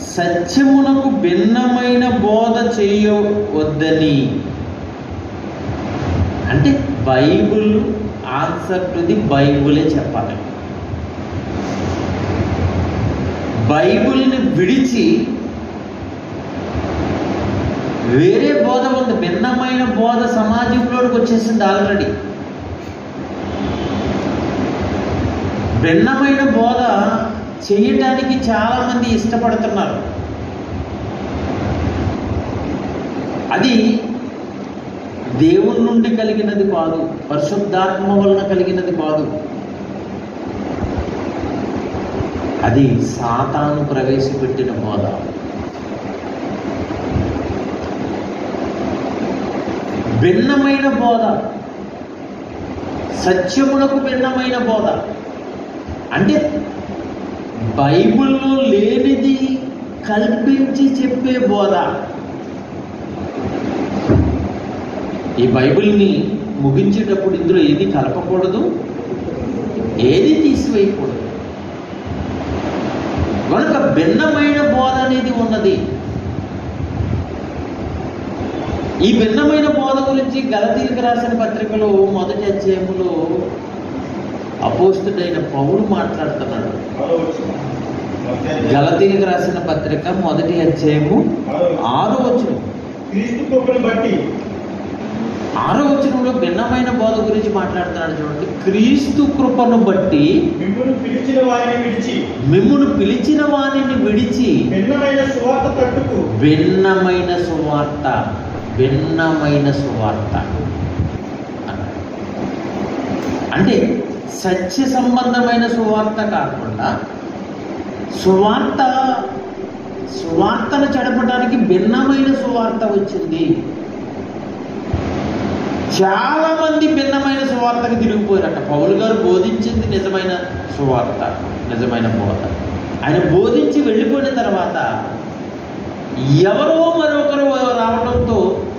సత్యమునకు భిన్నమైన బోధ చేయవద్దని అంటే బైబుల్ ఆన్సర్ టు ది బైబులే చెప్పాలి బైబుల్ని విడిచి వేరే బోధ ఉంది భిన్నమైన బోధ సమాజంలోకి వచ్చేసింది ఆల్రెడీ భిన్నమైన బోధ చేయటానికి చాలామంది ఇష్టపడుతున్నారు అది దేవుని నుండి కలిగినది కాదు పరిశుద్ధాత్మ వలన కలిగినది కాదు అది సాతాను ప్రవేశపెట్టిన బోధ భిన్నమైన బోధ సత్యమునకు భిన్నమైన బోధ అంటే బైబిల్లో లేనిది కల్పించి చెప్పే బోధ ఈ బైబిల్ని ముగించేటప్పుడు ఇందులో ఏది కలపకూడదు ఏది తీసివేయకూడదు కనుక భిన్నమైన బోధ అనేది ఉన్నది ఈ భిన్నమైన బోధ గురించి గలతీలకు రాసిన పత్రికలో మొదటి అధ్యాయములో అపోస్తుడైన పౌలు మాట్లాడుతున్నాడు ఆరో వచనం. గలతీలకు రాసిన పత్రిక మొదటి అధ్యాయము ఆరో వచనం క్రీస్తు కృపను బట్టి ఆరో వచనంలో భిన్నమైన బోధ గురించి మాట్లాడుతున్నాడు చూడండి క్రీస్తు కృపను బట్టి మిమ్మల్ని పిలిచిన వారిని విడిచి మిమ్మును పిలిచిన వారిని విడిచి భిన్నమైన సువార్త తట్టుకు భిన్నమైన సువార్త భిన్నమైన సువార్త అన్నాడు. అంటే సత్య సంబంధమైన సువార్త కాకుండా సువార్త సువార్తను చెడపడానికి భిన్నమైన సువార్త వచ్చింది చాలా మంది భిన్నమైన సువార్తకు తిరిగిపోయారట పౌలు గారు బోధించింది నిజమైన సువార్త నిజమైన బోధ ఆయన బోధించి వెళ్ళిపోయిన తర్వాత ఎవరో మరొకరు రావడంతో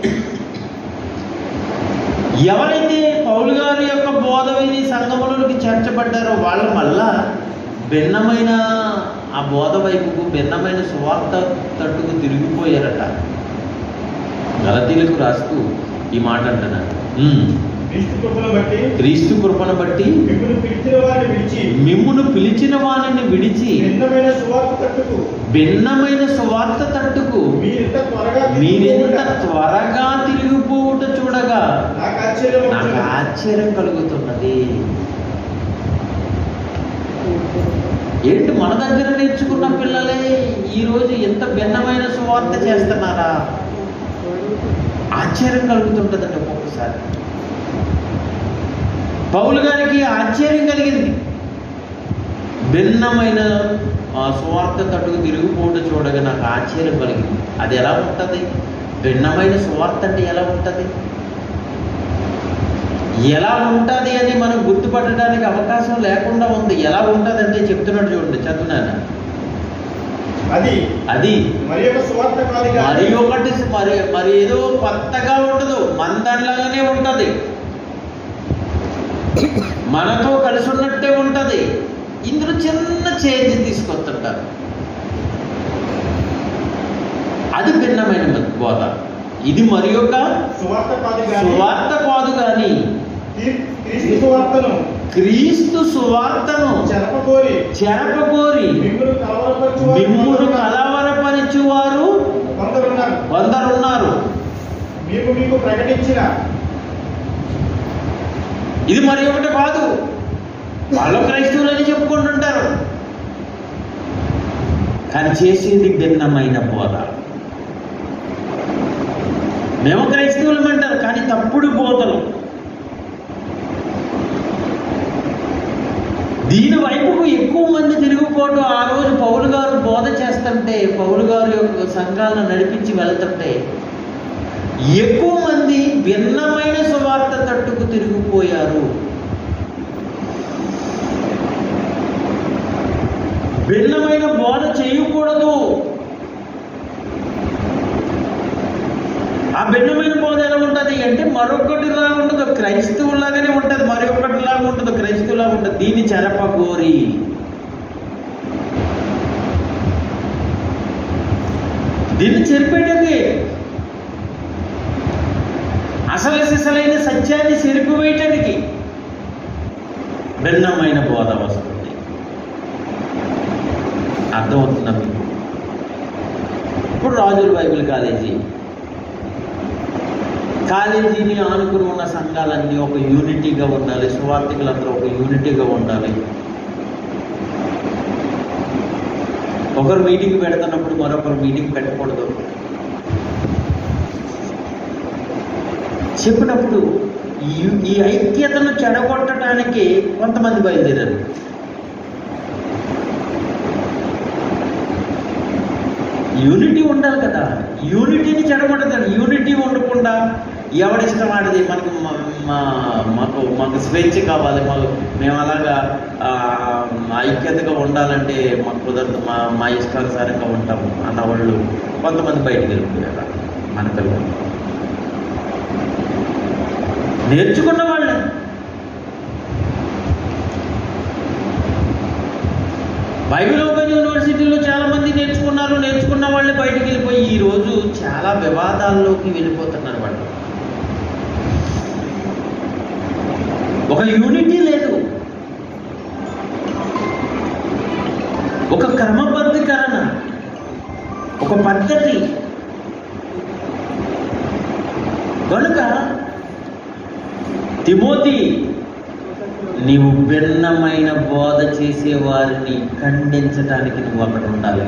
ఎవరైతే పౌలు గారి యొక్క బోధ విని సంఘములకి చేర్చబడ్డారో వాళ్ళు మళ్ళా భిన్నమైన ఆ బోధ వైపుకు భిన్నమైన సువార్త తట్టుకు తిరిగిపోయారట గలతీలకు రాస్తూ ఈ మాట అంటున్నాడు "ఉమ్, క్రీస్తు కృపను బట్టి క్రీస్తు కృపను బట్టి మిమ్మల్ని పిలిచిన వారిని విడిచి మిమ్మును పిలిచిన వారిని విడిచి భిన్నమైన సువార్త తట్టుకు భిన్నమైన సువార్త తట్టుకు మీరింత త్వరగా మీరెంత తిరిగిపోవుట త్వరగా తిరిగిపోవుట చూడగా నాకు ఆశ్చర్యం నాకు వచ్చింది. ఆశ్చర్యం కలుగుతున్నది ఏంటి మన దగ్గర నేర్చుకున్న పిల్లలే ఈరోజు ఎంత భిన్నమైన సువార్త చేస్తున్నారా ఆశ్చర్యం కలుగుతుంటుందండి ఒక్కొక్కసారి పౌలు గారికి ఆశ్చర్యం కలిగింది భిన్నమైన ఆ సువార్త తట్టుకు తిరిగిపోవడం చూడగా నాకు ఆశ్చర్యం కలిగింది అది ఎలా ఉంటుంది భిన్నమైన సువార్త అంటే ఎలా ఉంటుంది ఎలా ఉంటుంది అని మనం గుర్తుపట్టడానికి అవకాశం లేకుండా ఉంది ఎలా ఉంటుంది అంటే చెప్తున్నాడు చూడండి చదువునాను అది అది మరి ఒక సువార్త కాదు కానీ మరి ఒకటి మరి మరి ఏదో కొత్తగా ఉండదు మందంలాగానే ఉంటది మనతో కలిసి ఉన్నట్టే ఉంటది ఇందులో చిన్న చేంజ్ తీసుకొస్తుంటారు అది భిన్నమైన బోధ ఇది మరి ఒక సువార్త కాదు కానీ సువార్త కాదు కానీ క్రీ- క్రీస్తు సువార్తను క్రీస్తు సువార్తను చెరపకోరి చెరపకోరి మిమ్మల్ని కలవరపరచు మిమ్మును కలవరపరిచువారు కొందరున్నారు కొందరున్నారు మీకు మీకు ప్రకటించిన ఇది మరి ఒకటి కాదు వాళ్ళు క్రైస్తవులని చెప్పుకుంటుంటారు కానీ చేసేది భిన్నమైన బోధ మేము క్రైస్తవులం అంటారు కానీ తప్పుడు బోధలు దీని వైపుకు ఎక్కువ మంది తిరిగిపోవడం ఆ రోజు పౌలు గారు బోధ చేస్తుంటే పౌలు గారు యొక్క సంఘాలను నడిపించి వెళ్తుంటే ఎక్కువ మంది భిన్నమైన సువార్త తట్టుకు తిరిగిపోయారు భిన్నమైన బోధ చేయకూడదు ఆ భిన్నమైన బోధ ఎలా ఉంటుంది అంటే మరొకటిలా ఉండదు క్రైస్తవులాగానే ఉంటుంది మరొకటిలాగా ఉండదు క్రైస్తవులాగా ఉంటుంది దీన్ని చెరపగోరి దీన్ని చెరిపేయటమే అసలు సిసలైన సత్యాన్ని చెరిపివేయటానికి భిన్నమైన బోధ వస్తుంది అర్థమవుతుందా మీకు ఇప్పుడు రాజుల బైబిల్ కాలేజీ కాలేజీని ఆనుకుని ఉన్న సంఘాలన్నీ ఒక యూనిటీగా ఉండాలి సువార్థికులందరూ ఒక యూనిటీగా ఉండాలి ఒకరు మీటింగ్ పెడుతున్నప్పుడు మరొకరు మీటింగ్ పెట్టకూడదు చెప్పినప్పుడు ఈ ఈ ఐక్యతను చెడగొట్టడానికి కొంతమంది బయలుదేరారు యూనిటీ ఉండాలి కదా యూనిటీని చెడగొట్టదండి యూనిటీ ఉండకుండా ఎవడిష్టం ఆడిది మనకు మ- మా- మాకు మాకు స్వేచ్ఛ కావాలి మాకు మేము అలాగా ఆ, ఐక్యతగా ఉండాలంటే మాకు కుదరదు మా మా ఇష్టానుసారంగా ఉంటాము అన్న వాళ్ళు కొంతమంది బయటికి వెళ్ళిపోయారు మన పిల్లలు నేర్చుకున్న వాళ్ళే బైబిల్ ఓపెన్ యూనివర్సిటీలో చాలా మంది నేర్చుకున్నారు నేర్చుకున్న వాళ్ళే బయటికి వెళ్ళిపోయి ఈ రోజు చాలా వివాదాల్లోకి వెళ్ళిపోతున్నారు వాళ్ళు ఒక యూనిటీ లేదు ఒక క్రమబద్ధీకరణ ఒక పద్ధతి కనుక తిమోతి నీవు భిన్నమైన బోధ చేసే వారిని ఖండించడానికి నువ్వు అక్కడ ఉండాలి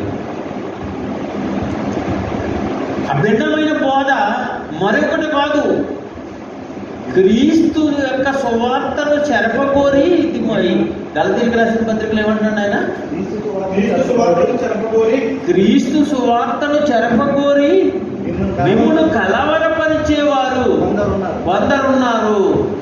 ఆ భిన్నమైన బోధ మరొకటి కాదు క్రీస్తు యొక్క సువార్తను చెరపకోరి తిమోయి గలతీలకు రాసిన పత్రికలు ఏమంటున్నాడు ఆయన క్రీస్తు సువార్తను చెరపగోరి క్రీస్తు సువార్తను చెరపకోరి మిమ్మల్ని కలవరపరిచేవారు కొందరున్నారు. కొందరున్నారు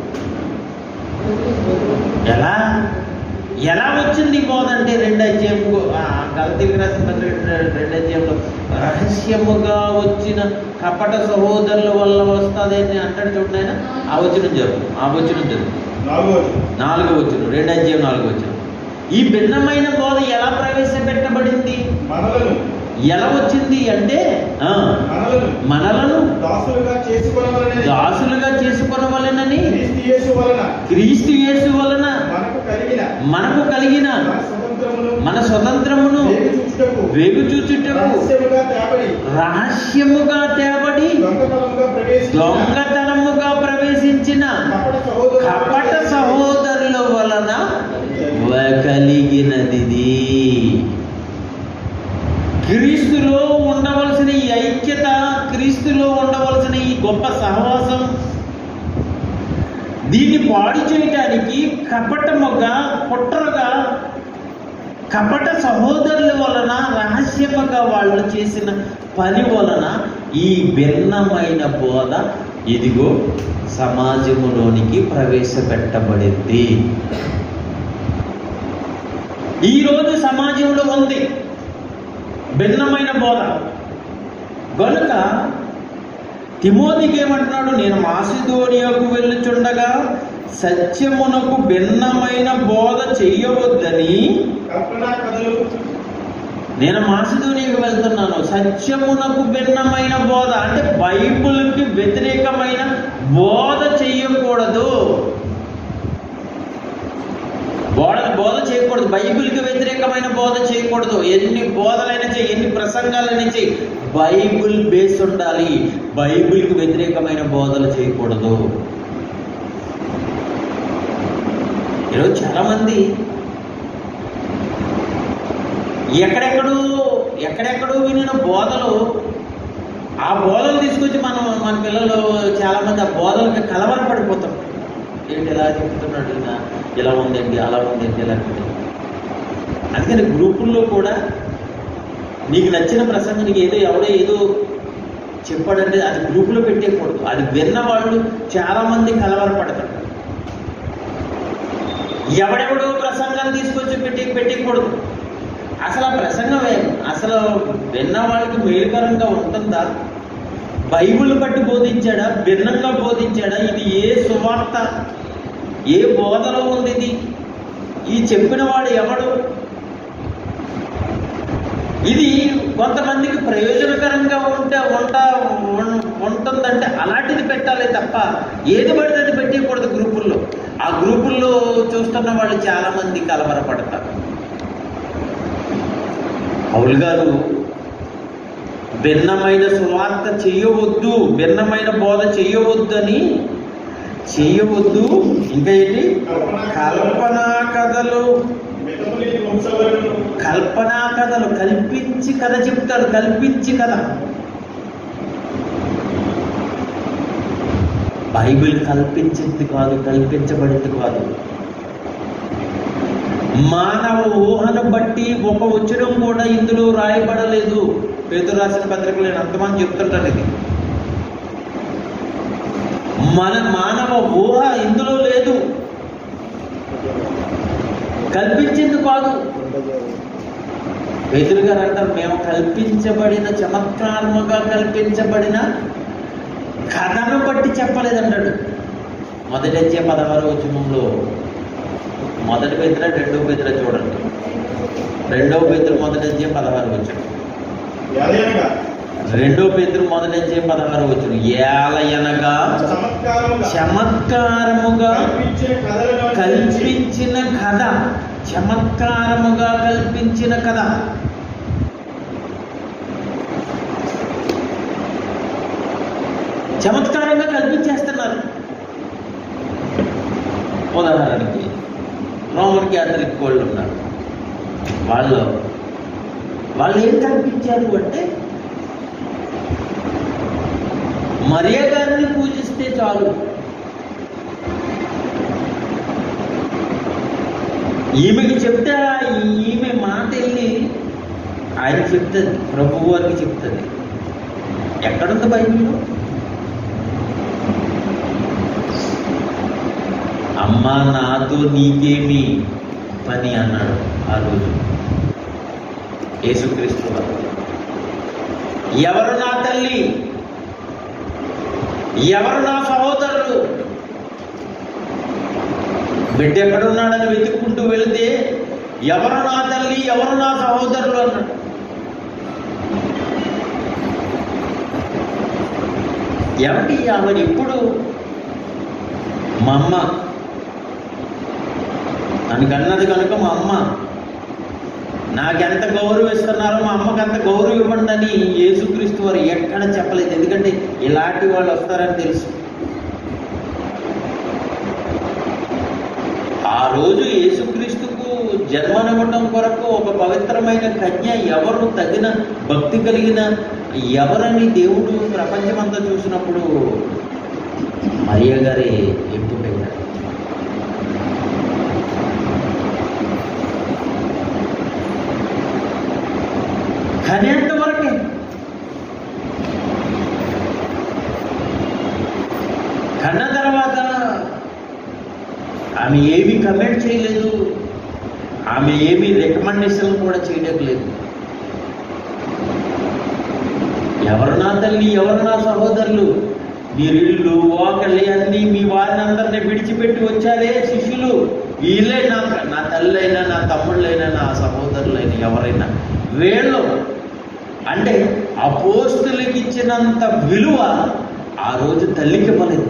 ఎలా ఎలా వచ్చింది ఈ బోధ అంటే రెండు అధ్యాయం గలతీలకు రాసిన పత్రిక రెండు- రెండు అధ్యాయంలో రహస్యముగా వచ్చిన కపట సహోదరుల వల్ల వస్తుంది అని అంటాడు చూడండి ఆయన ఆ వచ్చిన జరుగు ఆ వచ్చిన జరుగు నాలుగో వచనం. నాలుగో వచ్చిన రెండు అధ్యాయం నాలుగో వచ్చిన ఈ భిన్నమైన బోధ ఎలా ప్రవేశపెట్టబడింది మనలను ఎలా వచ్చింది అంటే ఆ, మనలను మనలను దాసులుగా చేసుకొనవలెనని దాసులుగా చేసుకొనవలెనని క్రీస్తు యేసు వలన క్రీస్తు యేసు వలన మనకు కలిగిన మనకు కలిగిన మన స్వతంత్రమును మన స్వతంత్రమును వేగు చూచుటకు వేగు చూచుటకు రహస్యముగా తేబడి రహస్యముగా తేబడి దొంగతనముగా ప్రవేశించిన దొంగతనముగా ప్రవేశించిన కపట సహోదరుల కపట సహోదరుల వలన కలిగినది క్రీస్తులో ఉండవలసిన ఈ ఐక్యత క్రీస్తులో ఉండవలసిన ఈ గొప్ప సహవాసం దీన్ని పాడు చేయటానికి కపటముగా కుట్రగా కపట సహోదరుల వలన రహస్యముగా వాళ్ళు చేసిన పని వలన ఈ భిన్నమైన బోధ ఇదిగో సమాజములోనికి ప్రవేశపెట్టబడింది ఈరోజు సమాజంలో ఉంది భిన్నమైన బోధ గనుక తిమోతికి ఏమంటున్నాడు నేను మాసిదోనియాకు వెళ్ళుచుండగా సత్యమునకు భిన్నమైన బోధ చెయ్యవద్దని కల్పనా కథలు నేను మాసిదోనియాకు వెళ్తున్నాను సత్యమునకు భిన్నమైన బోధ అంటే బైబిల్కి వ్యతిరేకమైన బోధ చెయ్యకూడదు బోధ బోధ చేయకూడదు బైబిల్కి వ్యతిరేకమైన బోధ చేయకూడదు ఎన్ని బోధలైనా చేయి ఎన్ని ప్రసంగాలైనా చేయి బైబిల్ బేస్ ఉండాలి బైబిల్కి వ్యతిరేకమైన బోధలు చేయకూడదు ఈరోజు చాలామంది ఎక్కడెక్కడో ఎక్కడెక్కడో వినిన బోధలు ఆ బోధలు తీసుకొచ్చి మనం మన పిల్లలు చాలామంది ఆ బోధలకి కలవరపడిపోతాం ఏంటి ఇలా చెప్తున్నాడు ఈయన ఇలా ఉందండి అలా ఉందండి ఇలా ఉంది అందుకని గ్రూపుల్లో కూడా నీకు నచ్చిన ప్రసంగం నీకు ఏదో ఎవడో ఏదో చెప్పాడంటే అది గ్రూపులో పెట్టేయకూడదు అది విన్న వాళ్ళు చాలామంది కలవరపడతారు ఎవడెవడో ప్రసంగాలు తీసుకొచ్చి పెట్టి పెట్టకూడదు అసలు ఆ ప్రసంగం ఏ- అసలు విన్న వాళ్ళకి మేలుకరంగా ఉంటుందా బైబిల్ బట్టి బోధించాడా భిన్నంగా బోధించాడా ఇది ఏ సువార్త ఏ బోధలో ఉంది ఇది ఈ చెప్పిన వాడు ఎవడు ఇది కొంతమందికి ప్రయోజనకరంగా ఉంటే ఉంట ఉన్- ఉంటుందంటే అలాంటిది పెట్టాలి తప్ప ఏది పడితే అది పెట్టకూడదు గ్రూపుల్లో ఆ గ్రూపుల్లో చూస్తున్న వాళ్ళు చాలా మంది కలవరపడతారు పౌల్ గారు భిన్నమైన సువార్త చేయవద్దు భిన్నమైన బోధ చేయవద్దని చేయవద్దు ఇంకా ఏంటి కల్పనా కథలు మితములేని వంశవరులను కల్పనా కథలు కల్పించి కథ చెప్తాడు కల్పించి కథ బైబిల్ కల్పించింది కాదు కల్పించబడింది కాదు మానవ ఊహను బట్టి ఒక వచనం కూడా ఇందులో రాయబడలేదు పేదలు రాసిన పత్రికలు నేను అంతమంది చెప్తుంటాను ఇది మన మానవ ఊహ ఇందులో లేదు కల్పించింది కాదు పేదలు గారు అంటారు మేము కల్పించబడిన చమత్కారముగా కల్పించబడిన కథను బట్టి చెప్పలేదంటాడు మొదటి వచ్చే పదహారు వచనంలో మొదటి పేదర రెండో పేదర చూడండి రెండో పేదరు మొదటి వచ్చే పదహారు వచ్చాడు ఎలయనగా రెండో పేదరు మొదటి వచ్చే పదహారు వచ్చాడు ఏలయనగా చమత్కారముగా చమత్కారముగా కల్పించిన కథలను కల్పించిన కథ చమత్కారముగా కల్పించిన కథ చమత్కారంగా కల్పించేస్తున్నారు ఉదాహరణకి రోమన్ క్యాథలిక్ వాళ్ళు ఉన్నారు వాళ్ళు వాళ్ళు ఏం కల్పించారు అంటే మరియ గారిని పూజిస్తే చాలు ఈమెకి చెప్తే ఈమె మాట వెళ్ళి ఆయన చెప్తుంది ప్రభు వారికి చెప్తుంది ఎక్కడుంది బైబిల్లో అమ్మా నాతో నీకేమి పని అన్నాడు ఆ రోజు యేసుక్రీస్తు వారు ఎవరు నా తల్లి ఎవరు నా సహోదరులు బిడ్డ ఎక్కడున్నాడని వెతుక్కుంటూ వెళితే ఎవరు నా తల్లి ఎవరు నా సహోదరులు అన్నాడు ఏమండి ఆమె ఎప్పుడు మా అమ్మ నన్ను కనుక మా అమ్మ నాకెంత గౌరవిస్తున్నారో మా అమ్మకి అంత గౌరవం ఇవ్వండి అని యేసుక్రీస్తు వారు ఎక్కడ చెప్పలేదు ఎందుకంటే ఇలాంటి వాళ్ళు వస్తారని తెలుసు ఆ రోజు యేసుక్రీస్తుకు జన్మనివ్వటం కొరకు ఒక పవిత్రమైన కన్య ఎవరు తగిన భక్తి కలిగిన ఎవరని దేవుడు ప్రపంచమంతా చూసినప్పుడు మరియ గారి ఎంపికైనారు కనేంత వరకే కన్న తర్వాత ఆమె ఏమీ కమెంట్ చేయలేదు ఆమె ఏమీ రికమెండేషన్ కూడా చేయడం లేదు ఎవరు నా తల్లి ఎవరు నా సహోదరులు మీరు ఇల్లు వాకళ్ళి అన్ని మీ వారిని అందరినీ విడిచిపెట్టి వచ్చారే శిష్యులు వీళ్ళే నా నా తల్లైనా నా తమ్ముళ్ళైనా నా సహోదరులైనా ఎవరైనా వీళ్ళు అంటే అపోస్తులకి ఇచ్చినంత విలువ ఆ రోజు తల్లికి ఇవ్వలేదు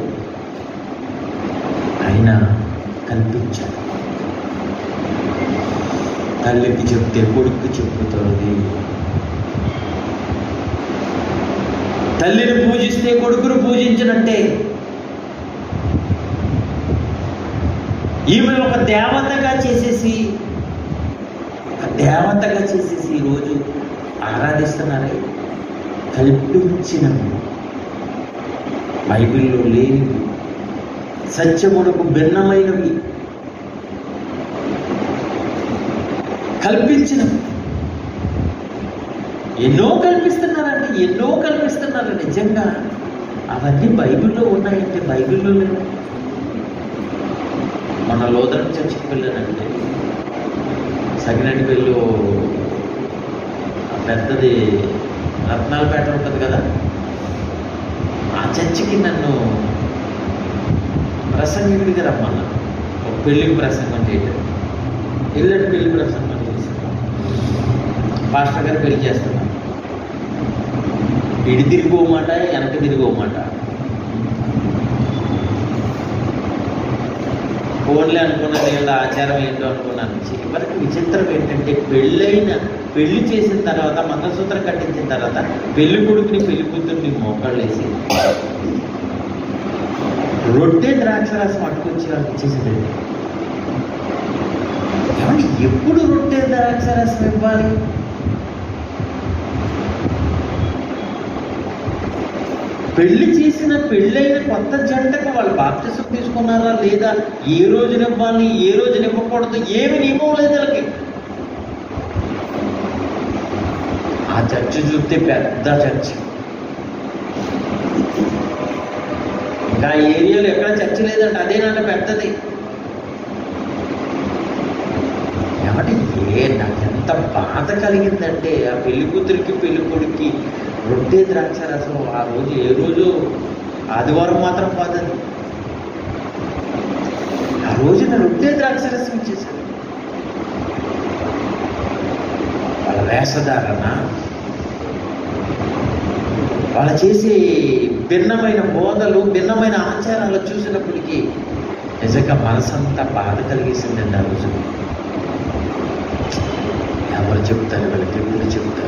అయినా కల్పించాడు తల్లికి చెప్తే కొడుకు చెప్పుతుంది తల్లిని పూజిస్తే కొడుకును పూజించినట్టే ఈమె ఒక దేవతగా చేసేసి ఒక దేవతగా చేసేసి ఈరోజు ఆరాధిస్తున్నారే కల్పించిన బైబిల్లో లేనివి సత్యమునకు భిన్నమైనవి కల్పించినవి ఎన్నో కల్పిస్తున్నారండి ఎన్నో కల్పిస్తున్నారు నిజంగా అవన్నీ బైబిల్లో ఉన్నాయంటే బైబిల్లో లేవు మన లోదరం చర్చికి వెళ్ళానంటే సగినటిపల్లిలో పెద్దది రత్నాలపేట ఉంటుంది కదా ఆ చర్చికి నన్ను ప్రసంగికుడిగా రమ్మన్నా ఒక పెళ్లికి ప్రసంగం చేయటం ఇల్లటి పెళ్లి ప్రసంగం చేశాను పాస్టర్ గారు పెళ్లి చేస్తున్నారు ఇడి తిరిగి మాట వెనక తిరిగి మాట ఫోన్లే అనుకున్నాను ఏదో ఆచారం ఏంటో అనుకున్నాను చివరికి విచిత్రం ఏంటంటే పెళ్ళైన పెళ్లి చేసిన తర్వాత మంగళసూత్రం కట్టించిన తర్వాత పెళ్లి కొడుకుని పెళ్లి కూతుర్ని మోకాళ్ళేసి రొట్టె ద్రాక్షరసం అట్టుకొచ్చి వాళ్ళకి ఇచ్చేసిందండి ఏమండి ఎప్పుడు రొట్టె ద్రాక్షరసం ఇవ్వాలి పెళ్లి చేసిన పెళ్ళైన కొత్త జంటకు వాళ్ళు బాప్తిసం తీసుకున్నారా లేదా ఏ రోజున ఇవ్వాలి ఏ రోజున ఇవ్వకూడదు ఏమి నియమం లేదు వాళ్ళకి ఆ చర్చ్ చూస్తే పెద్ద చర్చ్ ఇంకా ఆ ఏరియాలో ఎక్కడ చర్చ్ లేదంట అదేనంట పెద్దది ఏమంటే ఏ నాకు ఎంత బాధ కలిగిందంటే ఆ పెళ్లి కూతురికి పెళ్లి కొడుక్కి రొట్టె ద్రాక్ష రసం ఆ రోజు ఏ రోజు ఆదివారం మాత్రం కాదండి ఆ రోజున రొట్టె ద్రాక్ష రసం ఇచ్చేసారు వాళ్ళ వేషధారణ వాళ్ళ చేసే భిన్నమైన బోధలు భిన్నమైన ఆచారాలు చూసినప్పటికీ నిజంగా మనసంతా బాధ కలిగేసిందండి ఆ రోజు ఎవరు చెప్తారు వీళ్ళకి ఎప్పుడు చెప్తారు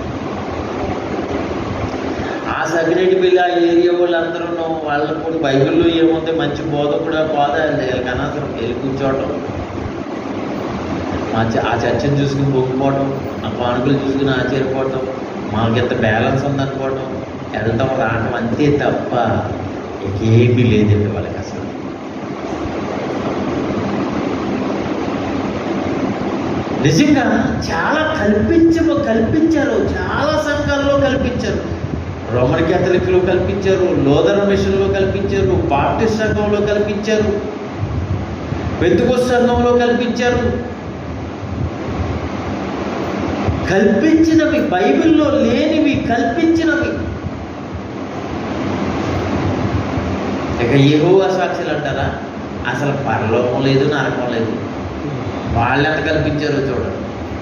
ఆ సగిరెడ్డి బిల్లి ఆ ఏరియా వాళ్ళందరూ వాళ్ళకు కూడా బైబిల్లో ఏముంది మంచి బోధ కూడా బోధ వీళ్ళకి అనవసరం వెళ్ళి కూర్చోవటం ఆ చ- ఆ చర్చను చూసుకుని పొంగిపోవటం ఆ పానుకులు చూసుకుని ఆశ్చర్యపోవటం మాకెంత బ్యాలెన్స్ ఉందనుకోవటం వెళ్తాం రావటం అంతే తప్ప ఇంకేమీ లేదండి వాళ్ళకి అసలు నిజంగా చాలా కల్పించము కల్పించారు చాలా సంఘాల్లో కల్పించారు రోమన్ క్యాథలిక్లో కల్పించారు లోదర్ మిషన్లో కల్పించారు బాప్టిస్ట్ సంఘంలో కల్పించారు పెంతుకోస్ సంఘంలో కల్పించారు కల్పించినవి బైబిల్లో లేనివి కల్పించినవి ఇక ఏవో సాక్షులు అంటారా అసలు పరలోకం లేదు నరకం లేదు వాళ్ళు ఎంత కల్పించారో చూడండి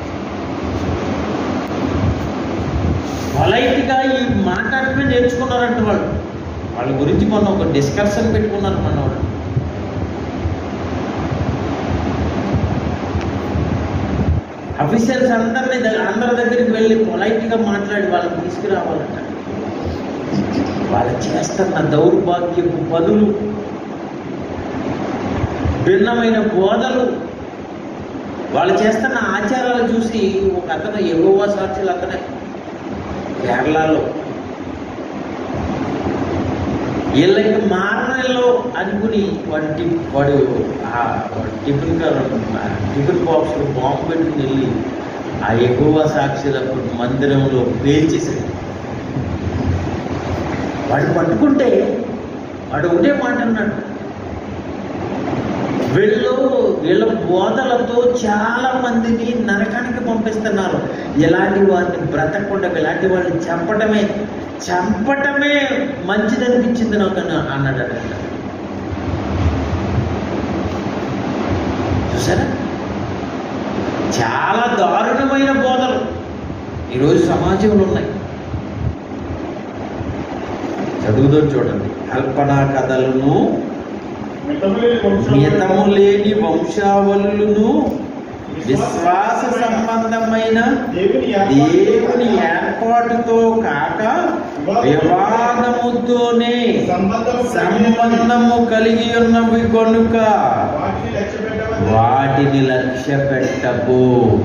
పొలైట్గా ఈ మాట్లాడటమే నేర్చుకున్నారంట వాళ్ళు వాళ్ళ గురించి మొన్న ఒక డిస్కషన్ పెట్టుకున్నారు మన వాళ్ళు అఫీషియల్స్ అందరినీ దగ్గర అందరి దగ్గరికి వెళ్ళి పొలైట్గా మాట్లాడి వాళ్ళని తీసుకురావాలంట వాళ్ళు చేస్తున్న దౌర్భాగ్యపు పనులు భిన్నమైన బోధలు వాళ్ళు చేస్తున్న ఆచారాలు చూసి ఒక అతను ఎగువ సాక్షులు అతనే కేరళలో వీళ్ళకి మారణలో అనుకుని వాడి టిప్ వాడు ఆ వాడి టిఫిన్ కార్ ఆ టిఫిన్ బాక్స్ బాంబు పెట్టుకుని వెళ్ళి ఆ ఎగువ సాక్షుల మందిరంలో పేల్చేసాడు వాడు పట్టుకుంటే వాడు ఒకటే మాట అన్నాడు వీళ్ళు వీళ్ళ బోధలతో చాలా మందిని నరకానికి పంపిస్తున్నారు ఇలాంటి వారిని బ్రతకకుండా ఇలాంటి వారిని చంపటమే చంపటమే మంచిదనిపించింది నాకు అని అన్నాడు అన్నమాట. చూసారా చాలా దారుణమైన బోధలు ఈరోజు సమాజంలో ఉన్నాయి చదువుతో చూడండి కల్పనా కథలను మితము లేని వంశావళులను విశ్వాస సంబంధమైన దేవుని ఏర్పాటుతో కాక వివాదముతోనే సంబంధము కలిగి ఉన్నవి కనుక వాటిని లక్ష్య పెట్టకు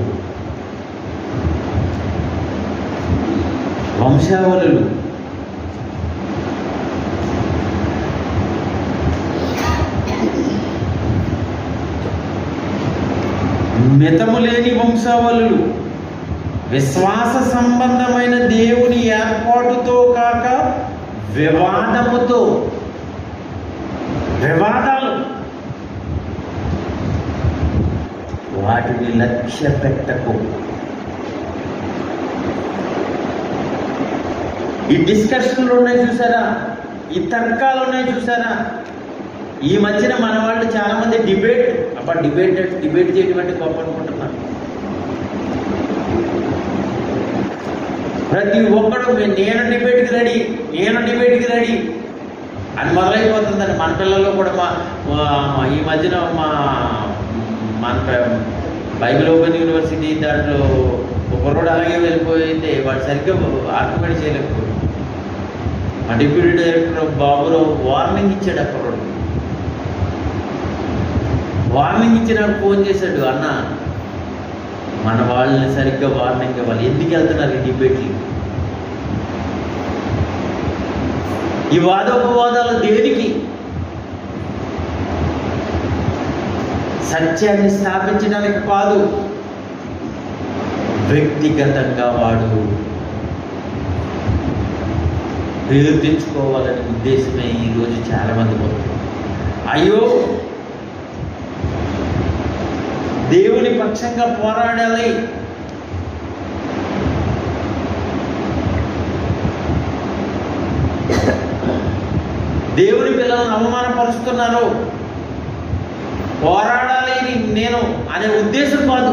వంశావళులు మితము లేని వంశావళులు విశ్వాస సంబంధమైన దేవుని ఏర్పాటుతో కాక వివాదముతో వివాదాలు వాటిని లక్ష్య పెట్టకు ఈ డిస్కషన్లు ఉన్నాయి చూసారా ఈ తర్కాలు ఉన్నాయి చూసారా ఈ మధ్యన మన వాళ్ళు చాలా మంది డిబేట్ అబ్బా డిబేట్ డిబేట్ చేయడం అంటే గొప్ప అనుకుంటున్నారు ప్రతి ఒక్కడు "మే- నేను డిబేట్కి రెడీ నేను డిబేట్కి రెడీ అని మొదలైపోతుందండి మన పిల్లల్లో కూడా మా మా- ఈ మధ్యన మా మన ప- బైబిల్ ఓపెన్ యూనివర్సిటీ దాంట్లో ఒక రోడ్ అలాగే వెళ్ళిపోయితే వాడు సరిగ్గా ఆర్గ్యుమెంట్ చేయలేకపోయాడు మా డిప్యూటీ డైరెక్టర్ బాబురావు వార్నింగ్ ఇచ్చాడు అక్కడ రోడ్డు వార్నింగ్ ఇచ్చి నాకు ఫోన్ చేశాడు అన్న మన వాళ్ళని సరిగ్గా వార్నింగ్ ఇవ్వాలి ఎందుకు వెళ్తున్నారు ఈ డిబేట్లు ఈ వాదోపవాదాలు దేనికి సత్యాన్ని స్థాపించడానికి కాదు వ్యక్తిగతంగా వాడు పేరు తెచ్చుకోవాలనే ఉద్దేశమే ఈరోజు చాలా మంది ఉంది అయ్యో దేవుని పక్షంగా పోరాడాలి దేవుని పిల్లలను అవమానపరుస్తున్నారు పోరాడాలి అని నేను అనే ఉద్దేశం కాదు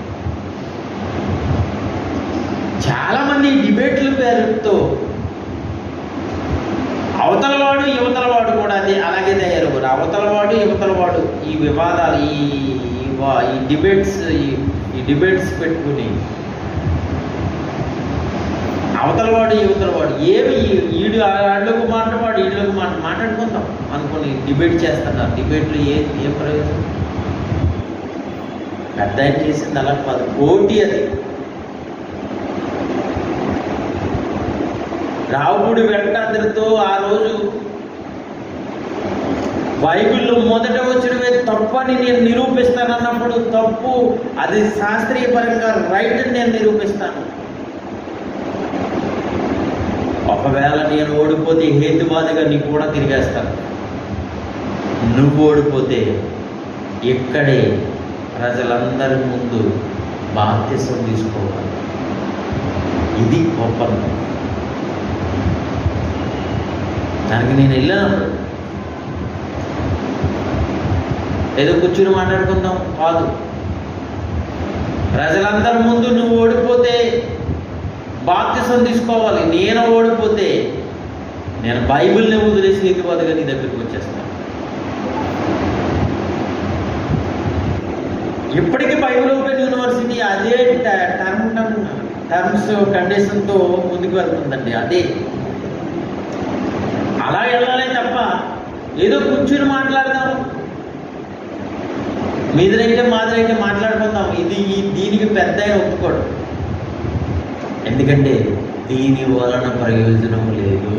చాలా మంది డిబేట్ల పేరుతో అవతలవాడు యువతలవాడు కూడా అదే అలాగే తయారయ్యారు అవతలవాడు యువతలవాడు ఈ వివాదాలు ఈ ఈ వా- ఈ డిబేట్స్ ఈ ఈ డిబేట్స్ పెట్టుకుని అవతలవాడు యువతలవాడు ఏమి ఈ- ఈడు ఆళ్ళకు మాట్లాడు ఈళ్ళకు మాట మాట్లాడుకుందాం అనుకుని డిబేట్ చేస్తున్నారు డిబేట్లు ఏ ఏం ప్రయోజనం పెద్ద ఆయన చేసింది అలా కాదు పోటీ అది రావుడి వెంకటాద్రితో ఆ రోజు బైబిల్లో మొదట వచ్చినవే తప్పు అని నేను నిరూపిస్తానన్నప్పుడు తప్పు అది శాస్త్రీయ పరంగా రైట్ అని నేను నిరూపిస్తాను ఒకవేళ నేను ఓడిపోతే హేతువాదిగా నీకు కూడా తిరిగేస్తాను నువ్వు ఓడిపోతే ఇక్కడే ప్రజలందరి ముందు బాధ్యసం తీసుకోవాలి ఇది ఒప్పందం దానికి నేను వెళ్ళాను ఏదో కూర్చుని మాట్లాడుకుందాం కాదు ప్రజలందరి ముందు నువ్వు ఓడిపోతే బాప్తిసం తీసుకోవాలి నేను ఓడిపోతే నేను బైబిల్ని వదిలేసి హేతువాదిగా నీ దగ్గరికి వచ్చేస్తాను ఇప్పటికీ బైబిల్ ఓపెన్ యూనివర్సిటీ అదే ట- టర్మ్ టర్మ్ టర్మ్స్ కండిషన్తో ముందుకు వెళ్తుందండి అదే అలా వెళ్ళాలి తప్ప ఏదో కూర్చుని మాట్లాడదాం మీదరైతే మాదిరైతే మాట్లాడుకుందాం ఇది ఈ- దీనికి పెద్ద ఆయన ఒప్పుకోడు ఎందుకంటే దీని వలన ప్రయోజనం లేదు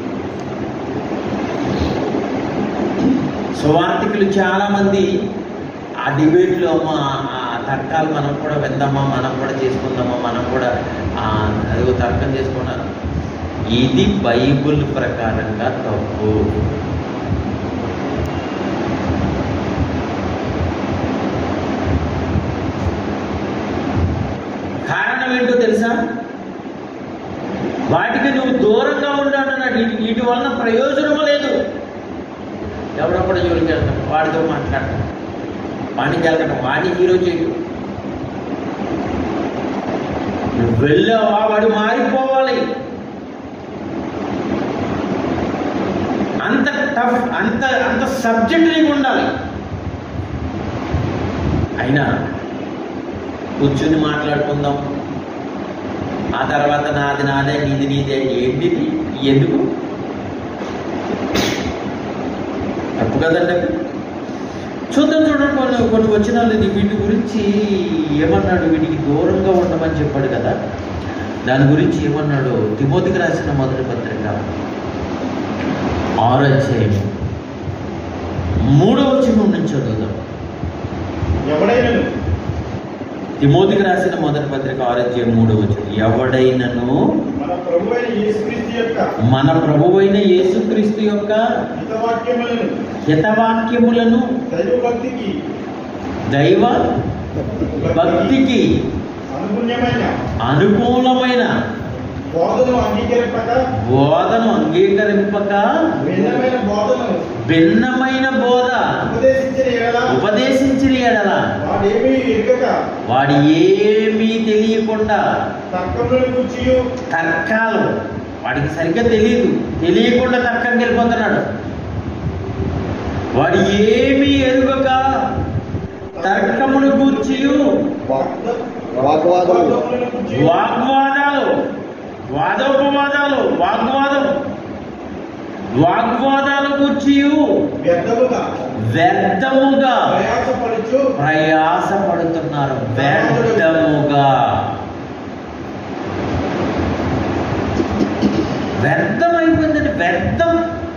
సువార్థికులు చాలా మంది ఆ డిబేట్లో అమ్మ ఆ తర్కాలు మనం కూడా విందామా మనం కూడా చేసుకుందామా మనం కూడా ఆ, అదిగో తర్కం చేసుకున్నాం ఇది బైబుల్ ప్రకారంగా తప్పు కారణం ఏంటో తెలుసా వాటికి నువ్వు దూరంగా ఉండాలన్నాడు వీటి- వీటి వలన ప్రయోజనం లేదు ఎవడొక్కడ జోలికి వెళ్తాం వాడితో మాట్లాడటం వాడికి వెళ్ళటం వాడిని హీరో చేయటం నువ్వు వెళ్ళావా వాడు మారిపోవాలి అంత టఫ్ అంత అంత సబ్జెక్ట్ నీకు ఉండాలి అయినా కూర్చుని మాట్లాడుకుందాం ఆ తర్వాత నాది నాదే నీది నీదే ఏంటిది ఎందుకు తప్పు కదండి అది? చూద్దాం చూడండి కొన్ని కొన్ని వచనాలు ఇది వీటి గురించి ఏమన్నాడు వీటికి దూరంగా ఉండమని చెప్పాడు కదా దాని గురించి ఏమన్నాడు తిమోతికి రాసిన మొదటి పత్రిక ఆరో అధ్యాయం మూడవ వచనం నుంచి చదువుదాం ఎవడైనను తిమోతికి రాసిన మొదటి పత్రిక ఆరో అధ్యాయం మూడవ వచనం ఎవడైనను మన ప్రభు అయిన యేసుక్రీస్తు యొక్క మన ప్రభువైన యేసుక్రీస్తు యొక్క హితవాక్యములను హితవాక్యములను దైవ భక్తికి దైవ భక్తికి అనుగుణ్యమైన అనుకూలమైన బోధను అంగీకరింపక బోధను అంగీకరింపక భిన్నమైన బోధను భిన్నమైన బోధ ఉపదేశించిన ఎడల ఉపదేశించిన ఎడల వాడేమీ ఎరుగక వాడు ఏమీ తెలియకుండా తర్కములను కూర్చి తర్కాలు వాడికి సరిగ్గా తెలియదు తెలియకుండా తర్కంకి వెళ్ళిపోతున్నాడు వాడు ఏమీ ఎరుగక తర్కమును గూర్చి వాగ్వాదములు వాగ్వాదాలు వాదోపవాదాలు వాగ్వాదం వాగ్వాదాలు గూర్చి వ్యర్థముగా వ్యర్థముగా ప్రయాసపడుచు ప్రయాసపడుతున్నారు వ్యర్థముగా వ్యర్థం అయిపోయిందండి వ్యర్థం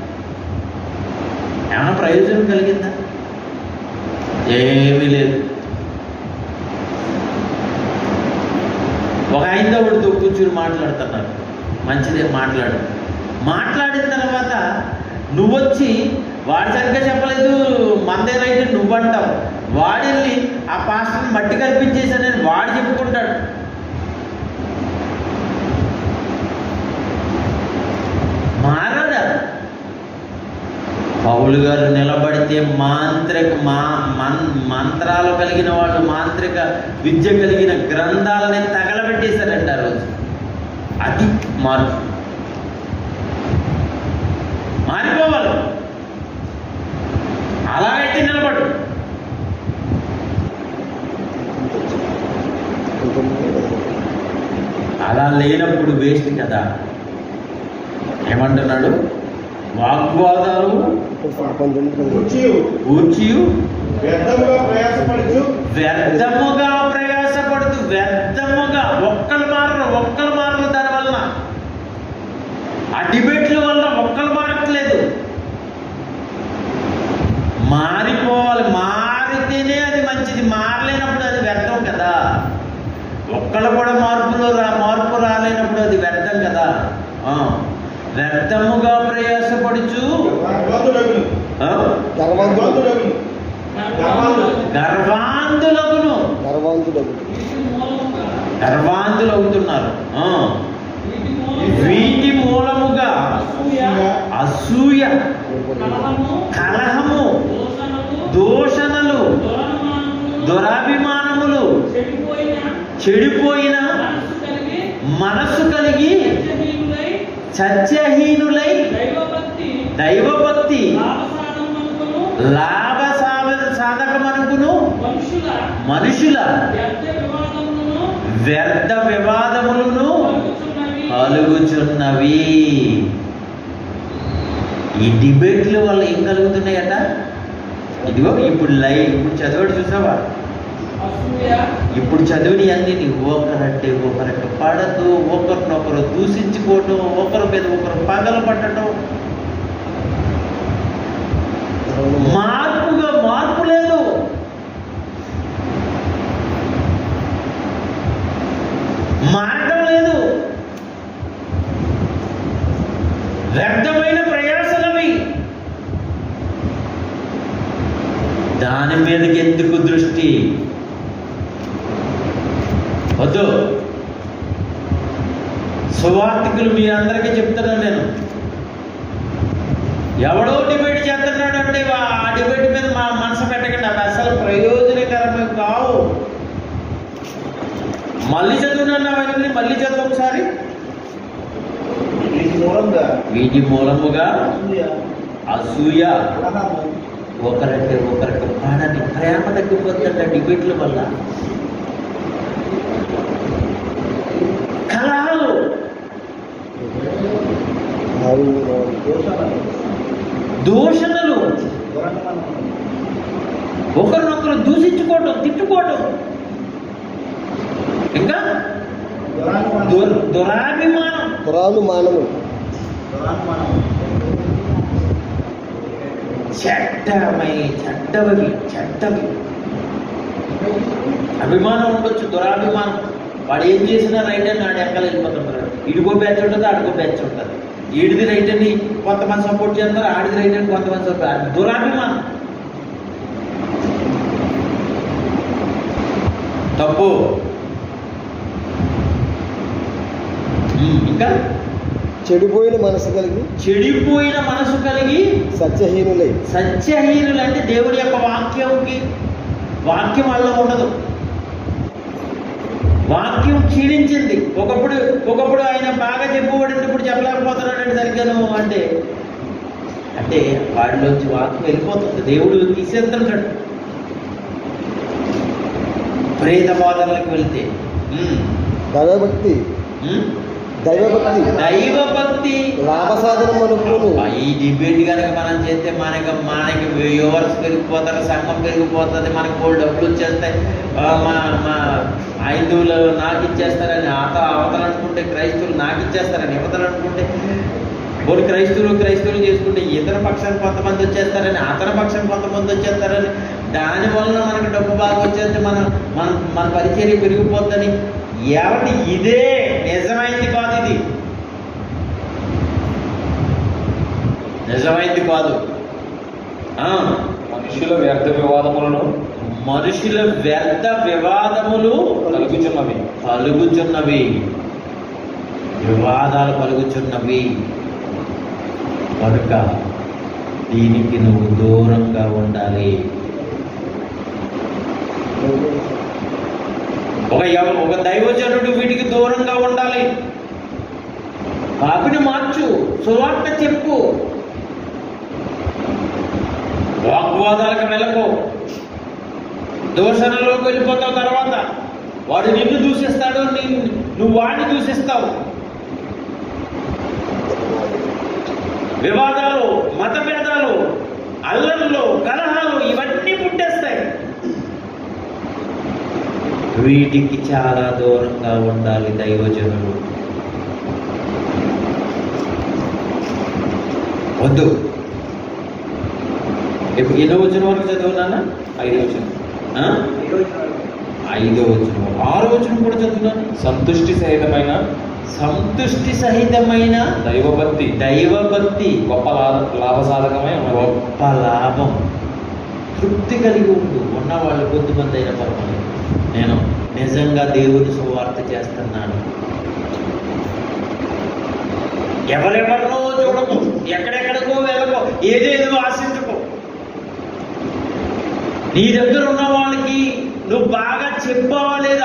ఏమైనా ప్రయోజనం కలిగిందా ఏమీ లేదు ఒక ఐదవుడితో కూర్చుని మాట్లాడుతున్నారు మంచిదే మాట్లాడు మాట్లాడిన తర్వాత నువ్వొచ్చి వాడు సరిగ్గా చెప్పలేదు మందే రైట్ నువ్వంటావు వాడెళ్ళి ఆ పాస్టర్ని మట్టి కల్పించేశానని వాడు చెప్పుకుంటాడు మారడా పౌలు గారు నిలబడితే మాంత్రిక మా మన్ మంత్రాలు కలిగిన వాళ్ళు మాంత్రిక విద్య కలిగిన గ్రంథాలని తగలబెట్టేశారంట ఆ రోజు అది మార్పు మారిపోవాలి అలాగైతే నిలబడు అలా లేనప్పుడు వేస్ట్ కదా ఏమంటున్నాడు వాగ్వాదాలు కూర్చి కూర్చి వ్యర్థముగా ప్రయాసపడుచు వ్యర్థముగా ప్రయాసపడుతూ వ్యర్థముగా ఒక్కలు మారరు ఒక్కలు మారరు దాని వలన ఆ డిబేట్ల వల్ల ఒక్కలు మారట్లేదు మారిపోవాలి మారితేనే అది మంచిది మారలేనప్పుడు అది వ్యర్థం కదా ఒక్కళ్ళు కూడా మార్పులో రా మార్పు రాలేనప్పుడు అది వ్యర్థం కదా ఆ, వ్యర్థముగా ప్రయాసపడుచు గర్వాంతుడగును ఆ, గర్వంతుడు గర్వాంతుడగును గర్వాంతుడు గర్వాంధులగును గర్వంతుడు గర్వాంధులు అవుతున్నారు ఆ, వీటి మూలముగా అసూయ కలహము దూషణలు దురాభిమానములు చెడిపోయిన మనస్సు కలిగి సత్యహీనులై దైవభక్తి లాభ సాధ- సాధకమనుకును మనుషుల వ్యర్థ వివాదములను కలుగుచున్నవి ఈ డిబేట్ల వల్ల ఏం కలుగుతున్నాయట ఇదిగో ఇప్పుడు లైవ్ ఇప్పుడు చదవడు చూసావా ఇప్పుడు చదివిని అన్ని నీ ఒకరంటే ఒకరికి పడదు ఒకరినొకరు దూషించుకోవటం ఒకరి మీద ఒకరు పగలు పట్టడం మార్పుగా మార్పు లేదు మారడం లేదు వ్యర్థమైన ప్రయాసలవి దాని మీదకి ఎందుకు దృష్టి వద్దు సువార్థికులు మీ అందరికీ చెప్తున్నాను నేను ఎవడో డిబేట్ చేస్తున్నాడు అంటే వా- ఆ డిబేట్ మీద మా మనసు పెట్టకండి అవి అసలు ప్రయోజనకరమే కావు మళ్ళీ చదువునన్నా అవన్నీ మళ్ళీ చదువు ఒకసారి వీటి మూలంగా వీటి మూలముగా అసూయ, అసూయ కలహము, ఒకరంటే ఒకరికి పాడని ప్రేమ తగ్గిపోతుందంట డిబేట్ల వల్ల కలహాలు దోషణలు, దూషణలు దురనుమానములు, ఒకరినొకరు దూషించుకోవటం తిట్టుకోవటం ఇంకా దురానుమానములు, దుర్ దురాభిమానం పురాలు మానము దురానుమానములు, చెడ్డమై చెడ్డవి చెడ్డవి అభిమానం ఉండొచ్చు దురాభిమానం వాడు ఏం చేసినా రైట్ అని నాడు ఎక్కలు వెళ్ళిపోతుంటారు ఇడిగో బ్యాచ్ ఉంటుంది అడుగో బ్యాచ్ ఉంటుంది ఈడిది రైట్ అని కొంతమంది సపోర్ట్ చేస్తారు ఆడిది రైట్ అని కొంతమంది సపోర్ట్ దురాభిమానం తప్పు ఉమ్, ఇంకా ఇంకా చెడిపోయిన మనసు కలిగి చెడిపోయిన మనసు కలిగి సత్యహీనులై సత్యహీనులు అంటే దేవుడి యొక్క వాక్యంకి వాక్యం వల్ల ఉండదు వాక్యం క్షీణించింది ఒకప్పుడు ఒకప్పుడు ఆయన బాగా చెప్పబడింది ఇప్పుడు చెప్పలేకపోతున్నాడండి సరిగ్గాను అంటే అంటే వాడిలోంచి వాక్యం వెళ్ళిపోతుంది దేవుడు తీసేస్తుంటాడు ప్రేత బోధనలకు వెళ్తే ఉమ్, దైవభక్తి ఉమ్. దైవభక్తి దైవ భక్తి లాభసాధనం అనుకోను ఆ, ఈ డిబేట్ కనుక మనం చేస్తే మనకి మనకి వ్యూవర్స్ పెరిగిపోతారు సంఘం పెరిగిపోతుంది మనకి మూడు డబ్బులు వచ్చేస్తాయి ఆ, మా మా హైందువులు నాకు ఇచ్చేస్తారని ఆత అవతలు అనుకుంటే క్రైస్తవులు నాకు ఇచ్చేస్తారని యువతలు అనుకుంటే పోనీ క్రైస్తవులు క్రైస్తవులు చేసుకుంటే ఇతర పక్షాన్ని కొంతమంది వచ్చేస్తారని అతర పక్షం కొంతమంది వచ్చేస్తారని దాని వలన మనకి డబ్బు బాగా వచ్చేస్తే మనం మన మన పరిచర్య పెరిగిపోద్దని ఎవరి ఇదే నిజమైంది కాదు ఇది నిజమైంది కాదు ఆ, మనుషుల వ్యర్థ వివాదములను మనుషుల వ్యర్థ వివాదములు కలుగుచున్నవి కలుగుచున్నవి వివాదాలు కలుగుచున్నవి కనుక దీనికి నువ్వు దూరంగా ఉండాలి ఒక ఎవ- ఒక దైవజనుడు వీటికి దూరంగా ఉండాలి పాపిని మార్చు సువార్త చెప్పు వాగ్వాదాలకు వెళ్ళకు దూషణలోకి వెళ్ళిపోతావు తర్వాత వాడు నిన్ను దూషిస్తాడు నీ- నువ్వు వాడిని దూషిస్తావు వివాదాలు మతభేదాలు అల్లర్లు కలహాలు ఇవన్నీ పుట్టేస్తాయి వీటికి చాలా దూరంగా ఉండాలి దైవజనులు వద్దు ఇప్పుడు ఎన్నో వచ్చిన వరకు చదువునానా ఐదు వచ్చిన ఆ? ఐదో వచ్చిన ఆరో వచ్చిన కూడా చదువునాను సంతుష్టి సహితమైన సంతుష్టి సహితమైన దైవభక్తి దైవభక్తి గొప్ప లా- లాభసాధకమై ఉన్నది గొప్ప లాభం తృప్తి కలిగి ఉండు ఉన్న వాళ్ళు కొద్దిమంది అయిన పర్వాలేదు నేను నిజంగా దేవుని సువార్త చేస్తున్నాను ఎవరెవరినో చూడకు ఎక్కడెక్కడికో వెళ్ళకో ఏదేదో ఆశించుకో నీ దగ్గర ఉన్న వాళ్ళకి నువ్వు బాగా చెప్పావా లేదా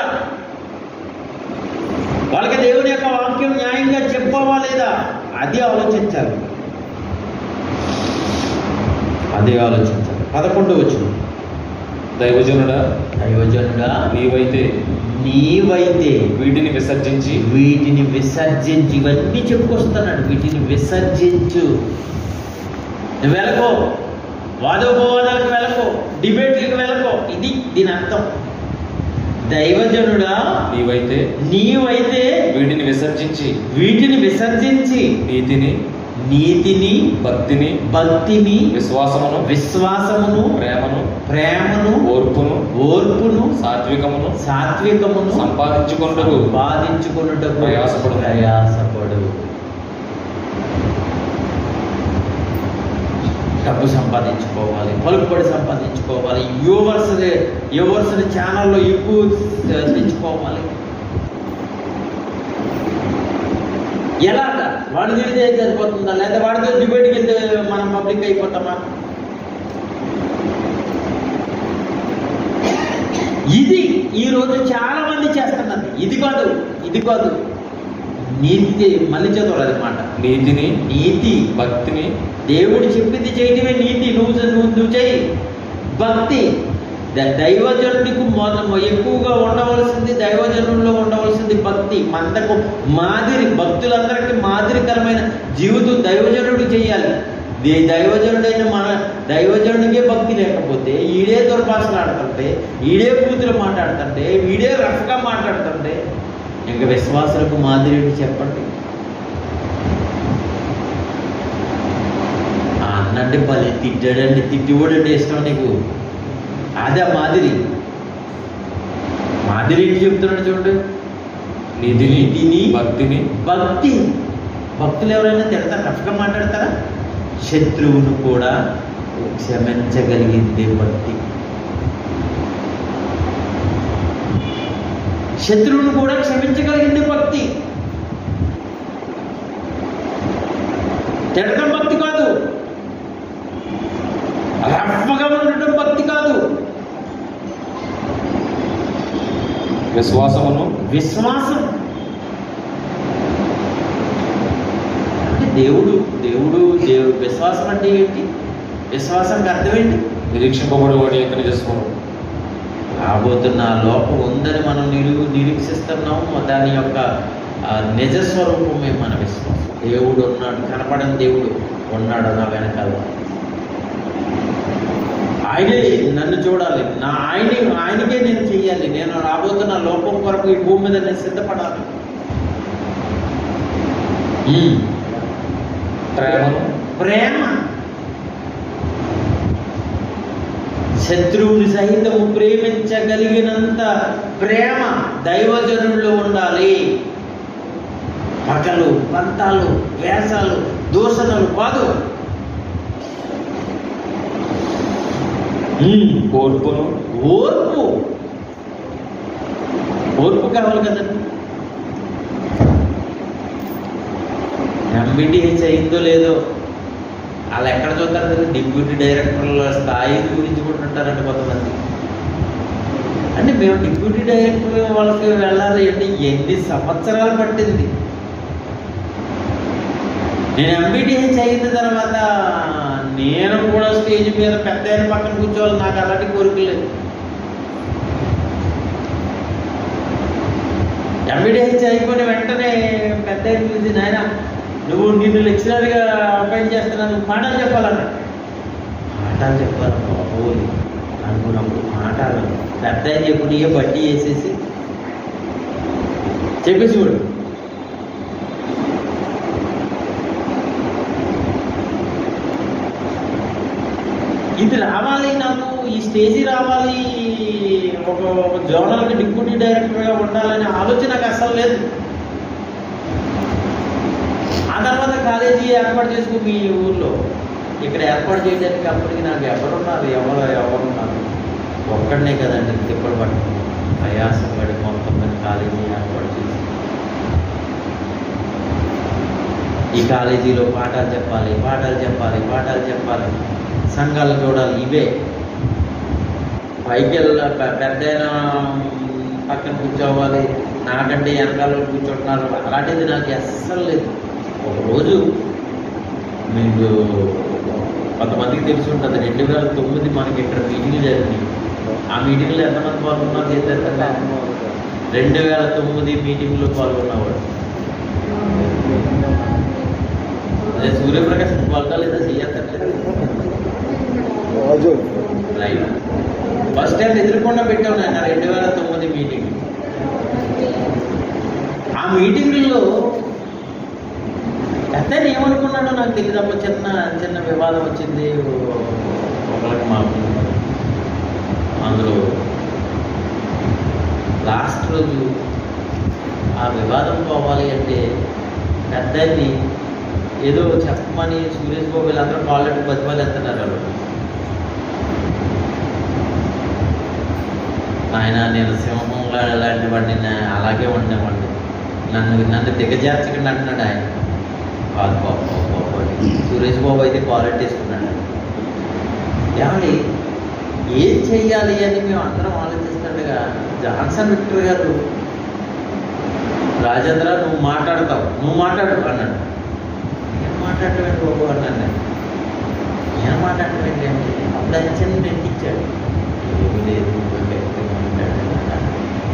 వాళ్ళకి దేవుని యొక్క వాక్యం న్యాయంగా చెప్పావా లేదా అది ఆలోచించాలి అదే ఆలోచించాలి పదకొండు వచ్చిన దైవజనుడా దైవజనుడా నీవైతే నీవైతే వీటిని విసర్జించి వీటిని విసర్జించి ఇవన్నీ చెప్పుకొస్తున్నాడు వీటిని విసర్జించు నువ్వు వెళ్ళకో వాదోపవాదాలకు వెళ్ళకో డిబేట్లకు వెళ్ళకో ఇది దీని అర్థం దైవజనుడా నీవైతే నీవైతే వీటిని విసర్జించి వీటిని విసర్జించి నీతిని నీతిని భక్తిని భక్తిని విశ్వాసమును విశ్వాసమును ప్రేమను ప్రేమను ఓర్పును ఓర్పును సాత్వికమును సాత్వికమును సంపాదించుకొనుటకు బాధించుకున్నట్టు ప్రయాసపడు. ప్రయాసపడు డబ్బు సంపాదించుకోవాలి పలుకుబడి సంపాదించుకోవాలి యువర్స్ యువర్స్ ఛానల్లో ఎక్కువ తెచ్చుకోవాలి ఎలాగా వాడు తిరిగితే సరిపోతుందా లేదా వాడితో డిబేట్కి వెళ్తే మనం పబ్లిక్ అయిపోతామా ఇది ఈ రోజు చాలా మంది చేస్తున్నారు ఇది కాదు ఇది కాదు నీతి మళ్ళీ చదవాలి మాట నీతిని నీతి భక్తిని దేవుడు చెప్పింది చేయటమే నీతి నువ్వు నువ్వు నువ్వు చేయి భక్తి ద- దైవజనుడికి మొదలు ఎక్కువగా ఉండవలసింది దైవజనుల్లో ఉండవలసింది భక్తి మందకు మాదిరి భక్తులందరికీ మాదిరికరమైన జీవితం దైవజనుడు చేయాలి దే- దైవజనుడైన మన దైవజనుడికే భక్తి లేకపోతే ఈడే దుర్భాషలు ఆడుతుంటే ఈడే కూతురు మాట్లాడుతుంటే వీడే రఫ్గా మాట్లాడుతుంటే ఇంకా విశ్వాసులకు మాదిరి ఏంటి చెప్పండి ఆ అన్నంటే భలే తిట్టాడండి తిట్టివాడంటే ఇష్టం నీకు అదే మాదిరి మాదిరి ఏంటి చెప్తున్నాడు చూడండి నీతిని నీతిని భక్తిని భక్తి భక్తులు ఎవరైనా తిడతారా రఫ్గా మాట్లాడతారా శత్రువును కూడా క్షమించగలిగింది భక్తి శత్రువును కూడా క్షమించగలిగింది భక్తి తిడటం భక్తి కాదు రఫ్గా ఉండటం భక్తి కాదు విశ్వాసమును విశ్వాసం అంటే దేవుడు దేవుడు దేవుడు విశ్వాసం అంటే ఏంటి విశ్వాసానికి అర్థం ఏంటి నిరీక్షింపబడి వాడి యొక్క నిజస్వరం రాబోతున్న లోపం ఉందని మనం నిరు నిరీక్షిస్తున్నాము దాని యొక్క ఆ, నిజస్వరూపమే మన విశ్వాసం దేవుడు ఉన్నాడు కనపడని దేవుడు ఉన్నాడు నా వెనకాల ఆయనే నన్ను చూడాలి నా ఆయన ఆయనకే నేను చెయ్యాలి నేను రాబోతున్న లోపం కొరకు ఈ భూమి మీద నేను సిద్ధపడాలి ఉమ్. ప్రేమను ప్రేమ శత్రువుని సహితము ప్రేమించగలిగినంత ప్రేమ దైవజనుల్లో ఉండాలి పగలు పంతాలు వేషాలు దూషణలు కాదు ఉమ్, ఓర్పును ఓర్పు ఓర్పు కావాలి కదండి ఎంబీటీహెచ్ అయిందో లేదో వాళ్ళు ఎక్కడ చూస్తారు కదా డిప్యూటీ డైరెక్టర్ల స్థాయి ఊహించుకుంటుంటారండి కొంతమంది అంటే మేము డిప్యూటీ డైరెక్టర్ వాళ్ళకి వెళ్ళాలి అంటే ఎన్ని సంవత్సరాలు పట్టింది నేను ఎంబీటీహెచ్ అయిన తర్వాత నేను కూడా స్టేజ్ మీద పెద్ద ఆయన పక్కన కూర్చోవాలి నాకు అలాంటి కోరిక లేదు ఎంబీడీహెచ్ అయిపోయిన వెంటనే పెద్ద ఆయన పిలిచి నాయన నువ్వు నిన్ను లెక్చరర్గా అపాయింట్ చేస్తున్నాను నువ్వు పాఠాలు చెప్పాలన్న పాఠాలు చెప్పాలి బాబోయ్ అనుకున్నప్పుడు పాఠాలు పెద్ద ఆయన చెప్పుడు ఏ బట్టి వేసేసి చెప్పేసి చూడు ఇది రావాలి నాకు ఈ స్టేజీ రావాలి ఒక ఒక జోనల్కి డిప్యూటీ డైరెక్టర్గా ఉండాలనే ఆలోచన నాకు అస్సలు లేదు ఆ తర్వాత కాలేజీ ఏర్పాటు చేసుకో మీ ఊర్లో ఇక్కడ ఏర్పాటు చేయడానికి అప్పటికి నాకు ఎవరున్నారు ఎవరు ఎవరున్నారు ఒక్కడనే కదండి తిప్పలు పట్టుకుని ప్రయాసం పడి మొత్తం మీద కాలేజీ ఏర్పాటు చేసి ఈ కాలేజీలో పాఠాలు చెప్పాలి పాఠాలు చెప్పాలి పాఠాలు చెప్పాలి సంఘాలు చూడాలి ఇవే పైకి వెళ్ళ పెద్ద పక్కన కూర్చోవాలి నాకంటే వెనకాల కూర్చుంటున్నారు అలాంటిది నాకు అస్సలు లేదు ఒకరోజు మీకు కొంతమందికి తెలిసి ఉంటుంది రెండు వేల తొమ్మిది మనకి ఇక్కడ మీటింగ్లు జరిగినాయి ఆ మీటింగ్లో ఎంతమంది పాల్గొన్నారు చేద్దాం రెండు వేల తొమ్మిది మీటింగ్లో పాల్గొన్నవాడు అదే సూర్యప్రకాశ్ పాల్గొలేదా చెయ్యట్లేదు రాజు లైవ్ ఫస్ట్ టైం ఎదురుకుండా పెట్టావు నాయన రెండు వేల తొమ్మిది మీటింగ్ ఆ మీటింగ్లో అతను ఏమనుకున్నాడో నాకు తెలియదు అప్పుడు చిన్న చిన్న వివాదం వచ్చింది ఒకరికి మాకు అందులో లాస్ట్ రోజు ఆ వివాదం పోవాలి అంటే పెద్దది ఏదో చెప్పమని సురేష్ బాబు వీళ్ళందరూ కాళ్ళకి బతిమాలు ఎత్తున్నారు వాళ్ళు ఆయన నేను సింహంగా అలాంటి వాడిని నా- అలాగే ఉండేవాడిని నన్ను నన్ను దిగజార్చకుండా అంటున్నాడు ఆయన కాదు బాబు బాబు, బాబు అని. సురేష్ బాబు అయితే క్వాలిటీ వేసుకున్నాడు ఏమండి ఏం చెయ్యాలి అని మేము అందరం ఆలోచిస్తుండగా జాన్సన్ విక్టర్ గారు రాజేంద్ర నువ్వు మాట్లాడతావు నువ్వు మాట్లాడు అన్నాడు నేను మాట్లాడటం ఏంటి బాబు అన్నాను నేను నేను మాట్లాడటం ఏంటి అంటే అప్పుడు ఆయన చిన్న నెట్ ఇచ్చాడు ఏమీ లేదు గట్టిగా మాట్లాడు అన్నాడు.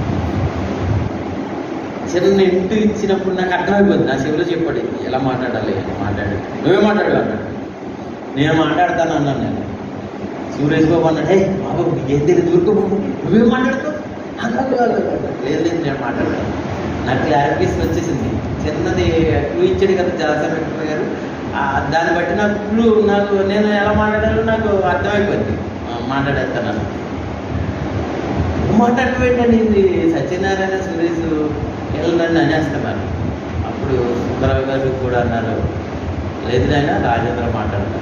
చిన్న ఇంటి ఇచ్చినప్పుడు నాకు అర్థమైపోయింది నా చెవిలో చెప్పాడు ఎలా మాట్లాడాలి అని మాట్లాడు నువ్వే మాట్లాడు అన్నాడు నేను మాట్లాడతాను అన్నాను నేను సురేష్ బాబు అన్నాడు హే బాబు నీకేం తెలియదు ఊరుకో బాబు నువ్వేం మాట్లాడుతావు అన్నాడు కాదు లేదు లేదు నేను మాట్లాడతాను నాకు క్లారిఫికేషన్ వచ్చేసింది చిన్నది క్లూ ఇచ్చాడు కదా జాసర్ వెంకట గారు ఆ, దాన్ని బట్టి నాకు క్లూ నాకు నేను ఎలా మాట్లాడాలో నాకు అర్థమైపోయింది ఆ, మాట్లాడేస్తాను మాట్లాడటం ఏంటండి ఇది సత్యనారాయణ సురేష్ వెళ్ళండి అనేస్తున్నారు అప్పుడు సుందరరావు గారు కూడా అన్నారు లేదు నాయన రాజేంద్ర మాట్లాడతారు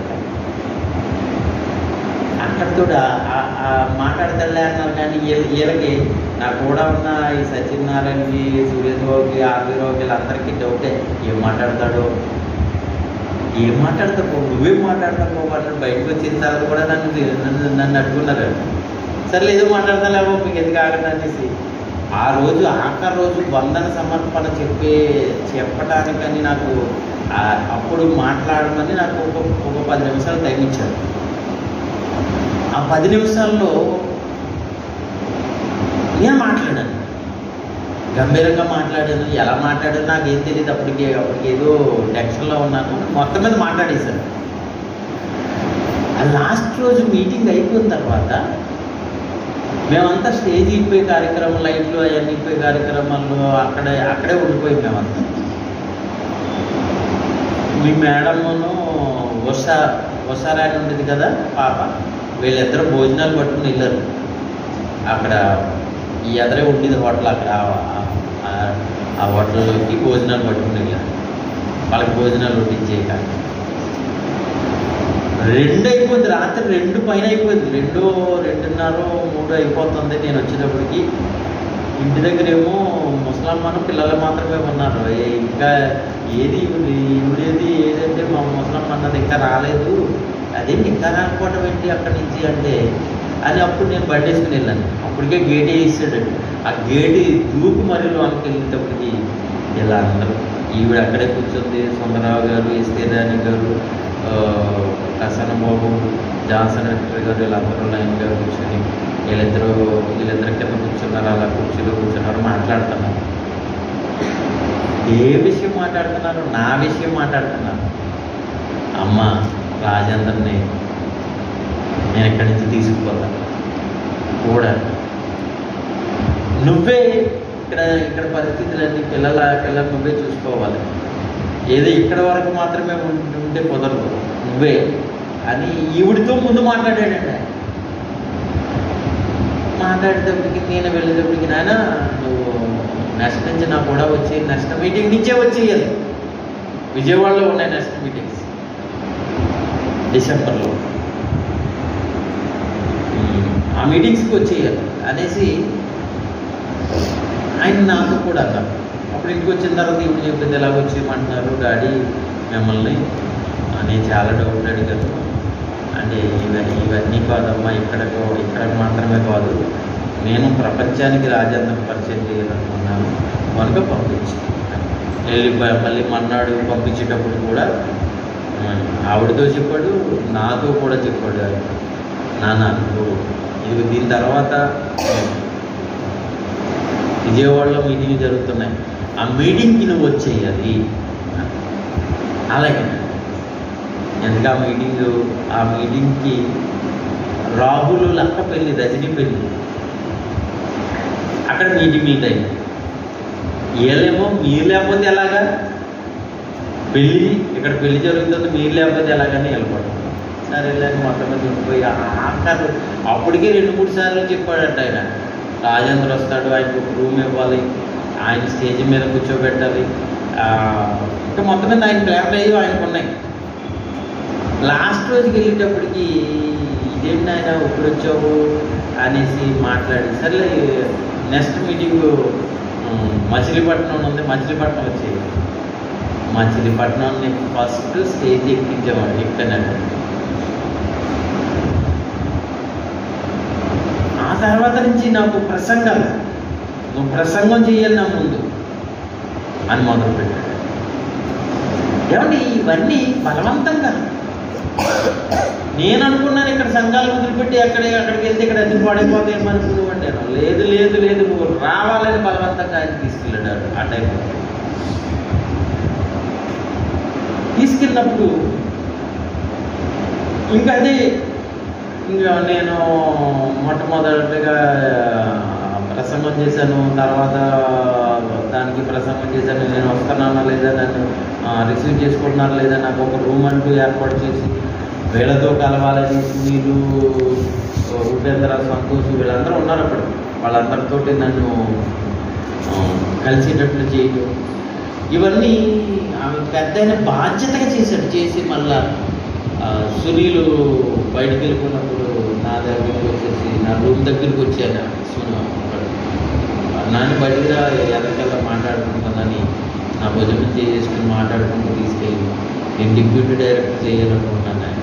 అక్కడితో మాట్లాడతాడులే అన్నారు కానీ వీళ్ళ- వీళ్ళకి నా కూడా ఉన్న ఈ సత్యనారాయణకి సురేష్ బాబుకి ఆర్వీరావు వీళ్ళందరికీ డౌటే ఏం మాట్లాడతాడో ఏం మాట్లాడతావు నువ్వేం మాట్లాడతావు వాళ్ళు బయటకు వచ్చిన తర్వాత కూడా నన్ను నన్ను నన్ను అడుగున్నారు సరే ఏదో మాట్లాడతాలేమో మీకు ఎందుకు ఆగదు అనేసి ఆ రోజు ఆఖరి రోజు వందన సమర్పణ చెప్పే చెప్పటానికని నాకు ఆ- అప్పుడు మాట్లాడమని నాకు ఒక ఒక పది నిమిషాలు టైం ఇచ్చారు ఆ పది నిమిషాల్లో నేను మాట్లాడాను గంభీరంగా మాట్లాడాను ఎలా మాట్లాడాను నాకు ఏం తెలియదు అప్పటికి అప్పటికి ఏదో టెన్షన్లో ఉన్నాను మొత్తం మీద మాట్లాడేశాను ఆ లాస్ట్ రోజు మీటింగ్ అయిపోయిన తర్వాత మేమంతా స్టేజ్ ఇప్పిపోయే కార్యక్రమం లైట్లు అవన్నీ ఇప్పిపోయే కార్యక్రమాలు అక్కడే అక్కడే ఉండిపోయి మేమంతా మీ మేడమును ఉష ఉషారాయణ ఉండేది కదా పాప వీళ్ళిద్దరు భోజనాలు పట్టుకుని వెళ్ళారు అక్కడ ఈ ఎదరే ఉండేది హోటల్ అక్కడ ఆ- ఆ- ఆ హోటల్లోకి భోజనాలు పట్టుకుని వెళ్ళారు వాళ్ళకి భోజనాలు వడ్డించేయక రెండు అయిపోయింది రాత్రి రెండు పైన అయిపోయింది రెండు రెండున్నర మూడు అయిపోతుంది నేను వచ్చేటప్పటికి ఇంటి దగ్గర ఏమో ముసలమ్మను పిల్లలు మాత్రమే ఉన్నారు ఏ- ఇంకా ఏది ఈవిడ ఈవిడేది ఏదంటే మా ముసలమ్మ అన్నది ఇంకా రాలేదు అదేంటి ఇంకా రాకపోవటం ఏంటి అక్కడి నుంచి అంటే అని అప్పుడు నేను బండి వేసుకుని వెళ్ళాను అప్పటికే గేట్ వేసాడు ఆ గేట్ దూకు మరి లోనికి వెళ్ళేటప్పటికి ఇలా అందరూ ఈవిడ అక్కడే కూర్చుంది సుందరరావు గారు ఎస్కే రాణి గారు ఆ, ప్రసన్న బాబు జాన్సన్ వెంకట గారు వీళ్ళందరూ లైన్గా కూర్చొని వీళ్ళిద్దరూ వీళ్ళిద్దరి కింద కూర్చున్నారు అలా కుర్చీలో కూర్చున్నారు మాట్లాడుతున్నారు ఏ విషయం మాట్లాడుతున్నారు నా విషయం మాట్లాడుతున్నారు అమ్మ రాజేంద్రని నేను ఇక్కడి నుంచి తీసుకుపోతాను కూడా నువ్వే ఇక్కడ ఇక్కడ పరిస్థితులన్నీ పిల్లల పిల్లలు నువ్వే చూసుకోవాలి ఏదో ఇక్కడ వరకు మాత్రమే ఉం- ఉంటే కుదరదు నువ్వే అని ఈవిడితో ముందు మాట్లాడాడండి ఆయన. మాట్లాడేటప్పటికి నేను వెళ్ళేటప్పటికి నాయన నువ్వు నెక్స్ట్ నుంచి నాకు కూడా వచ్చి నెక్స్ట్ మీటింగ్ నుంచే వచ్చేయాలి విజయవాడలో ఉన్నాయి నెక్స్ట్ మీటింగ్స్ డిసెంబర్లో ఉమ్, ఆ మీటింగ్స్కి వచ్చేయాలి అనేసి ఆయన నాకు కూడా అన్నారు అప్పుడు ఇంటికి వచ్చిన తర్వాత ఇప్పుడు చెప్పింది ఎలా వచ్చేయమంటున్నారు డాడీ మిమ్మల్ని ఆ, నేను చాలా డౌట్ అడిగాను అంటే ఇవన్నీ ఇవన్నీ కాదమ్మా ఇక్కడ ఇక్కడ మాత్రమే కాదు నేను ప్రపంచానికి రాజేంద్ర పరిచయం చేయాలనుకున్నాను కనుక పంపించి వెళ్ళి ప- మళ్ళీ మన్నాడు పంపించేటప్పుడు కూడా ఆ, ఆవిడతో చెప్పాడు నాతో కూడా చెప్పాడు ఆయన. నాన్న నువ్వు ఇది దీని తర్వాత విజయవాడలో మీటింగ్ జరుగుతున్నాయి ఆ మీటింగ్కి నువ్వు వచ్చేయాలి అలాగే ఎందుకు ఆ మీటింగ్ ఆ మీటింగ్కి రాహుల్ లక్క పెళ్ళి రజనీ పెళ్ళి అక్కడ మీటింగ్ మీట్ అయింది వీళ్ళేమో మీరు లేకపోతే ఎలాగా పెళ్ళి ఇక్కడ పెళ్లి జరుగుతుంది మీరు లేకపోతే ఎలాగని వెళ్ళిపోవడం సరే వెళ్ళాక మొత్తం మీద ఉండిపోయి ఆఖరు అప్పటికే రెండు మూడు సార్లు చెప్పాడంట ఆయన రాజేంద్ర వస్తాడు ఆయనకు ఒక రూమ్ ఇవ్వాలి ఆయన స్టేజ్ మీద కూర్చోబెట్టాలి ఆ, ఇంకా మొత్తం మీద ఆయన ప్లాన్లు అయ్యి ఆయనకు ఉన్నాయి లాస్ట్ రోజుకి వెళ్ళేటప్పటికి ఇదేంటి ఆయన ఇప్పుడు వచ్చావు అనేసి మాట్లాడి సర్లే నెక్స్ట్ మీటింగ్ మచిలీపట్నం ఉంది మచిలీపట్నం వచ్చేది మచిలీపట్నాన్ని ఫస్ట్ స్టేజ్ ఎక్కించేవాడు ఎక్కనండి ఆ తర్వాత నుంచి నాకు ప్రసంగాలు నువ్వు ప్రసంగం చేయాలి నా ముందు అని మొదలుపెట్టాడు ఏమండి ఇవన్నీ బలవంతంగా నేను అనుకున్నాను ఇక్కడ సంఘాలు వదిలిపెట్టి అక్కడే అక్కడికి వెళ్తే ఇక్కడ అన్ని పాడైపోతాయి అనుకున్నావండి నేను లేదు లేదు లేదు నువ్వు రావాలని బలవంతంగా ఆయన తీసుకెళ్ళాడు ఆ టైంలో తీసుకెళ్ళినప్పుడు ఇంకా అదే ఇంకా నేను మొట్టమొదటిగా ప్రసంగం చేశాను తర్వాత దానికి ప్రసంగం చేశాను నేను వస్తున్నానా లేదా నన్ను రిసీవ్ చేసుకుంటున్నారా లేదా నాకు ఒక రూమ్ అంటూ ఏర్పాటు చేసి వీళ్ళతో కలవాలని సునీలు ఉపేంద్ర సంతోష్ వీళ్ళందరూ ఉన్నారు అప్పుడు వాళ్ళందరితోటి నన్ను ఆ, కలిసేటట్లు చేయడం ఇవన్నీ ఆమె పెద్ద ఆయన బాధ్యతగా చేశాడు చేసి మళ్ళా ఆ, సునీలు బయటికి వెళ్ళిపోయినప్పుడు నా దగ్గరికి వచ్చేసి నా రూమ్ దగ్గరికి వచ్చాను సును నాన్న బయటికి రా ఎదరికెల్లా మాట్లాడుకుంటున్నానని నా భుజం చేసుకుని మాట్లాడుకుంటూ తీసుకెళ్ళి నీ నేను డిప్యూటీ డైరెక్టర్ చేయాలనుకుంటున్నాను ఆయన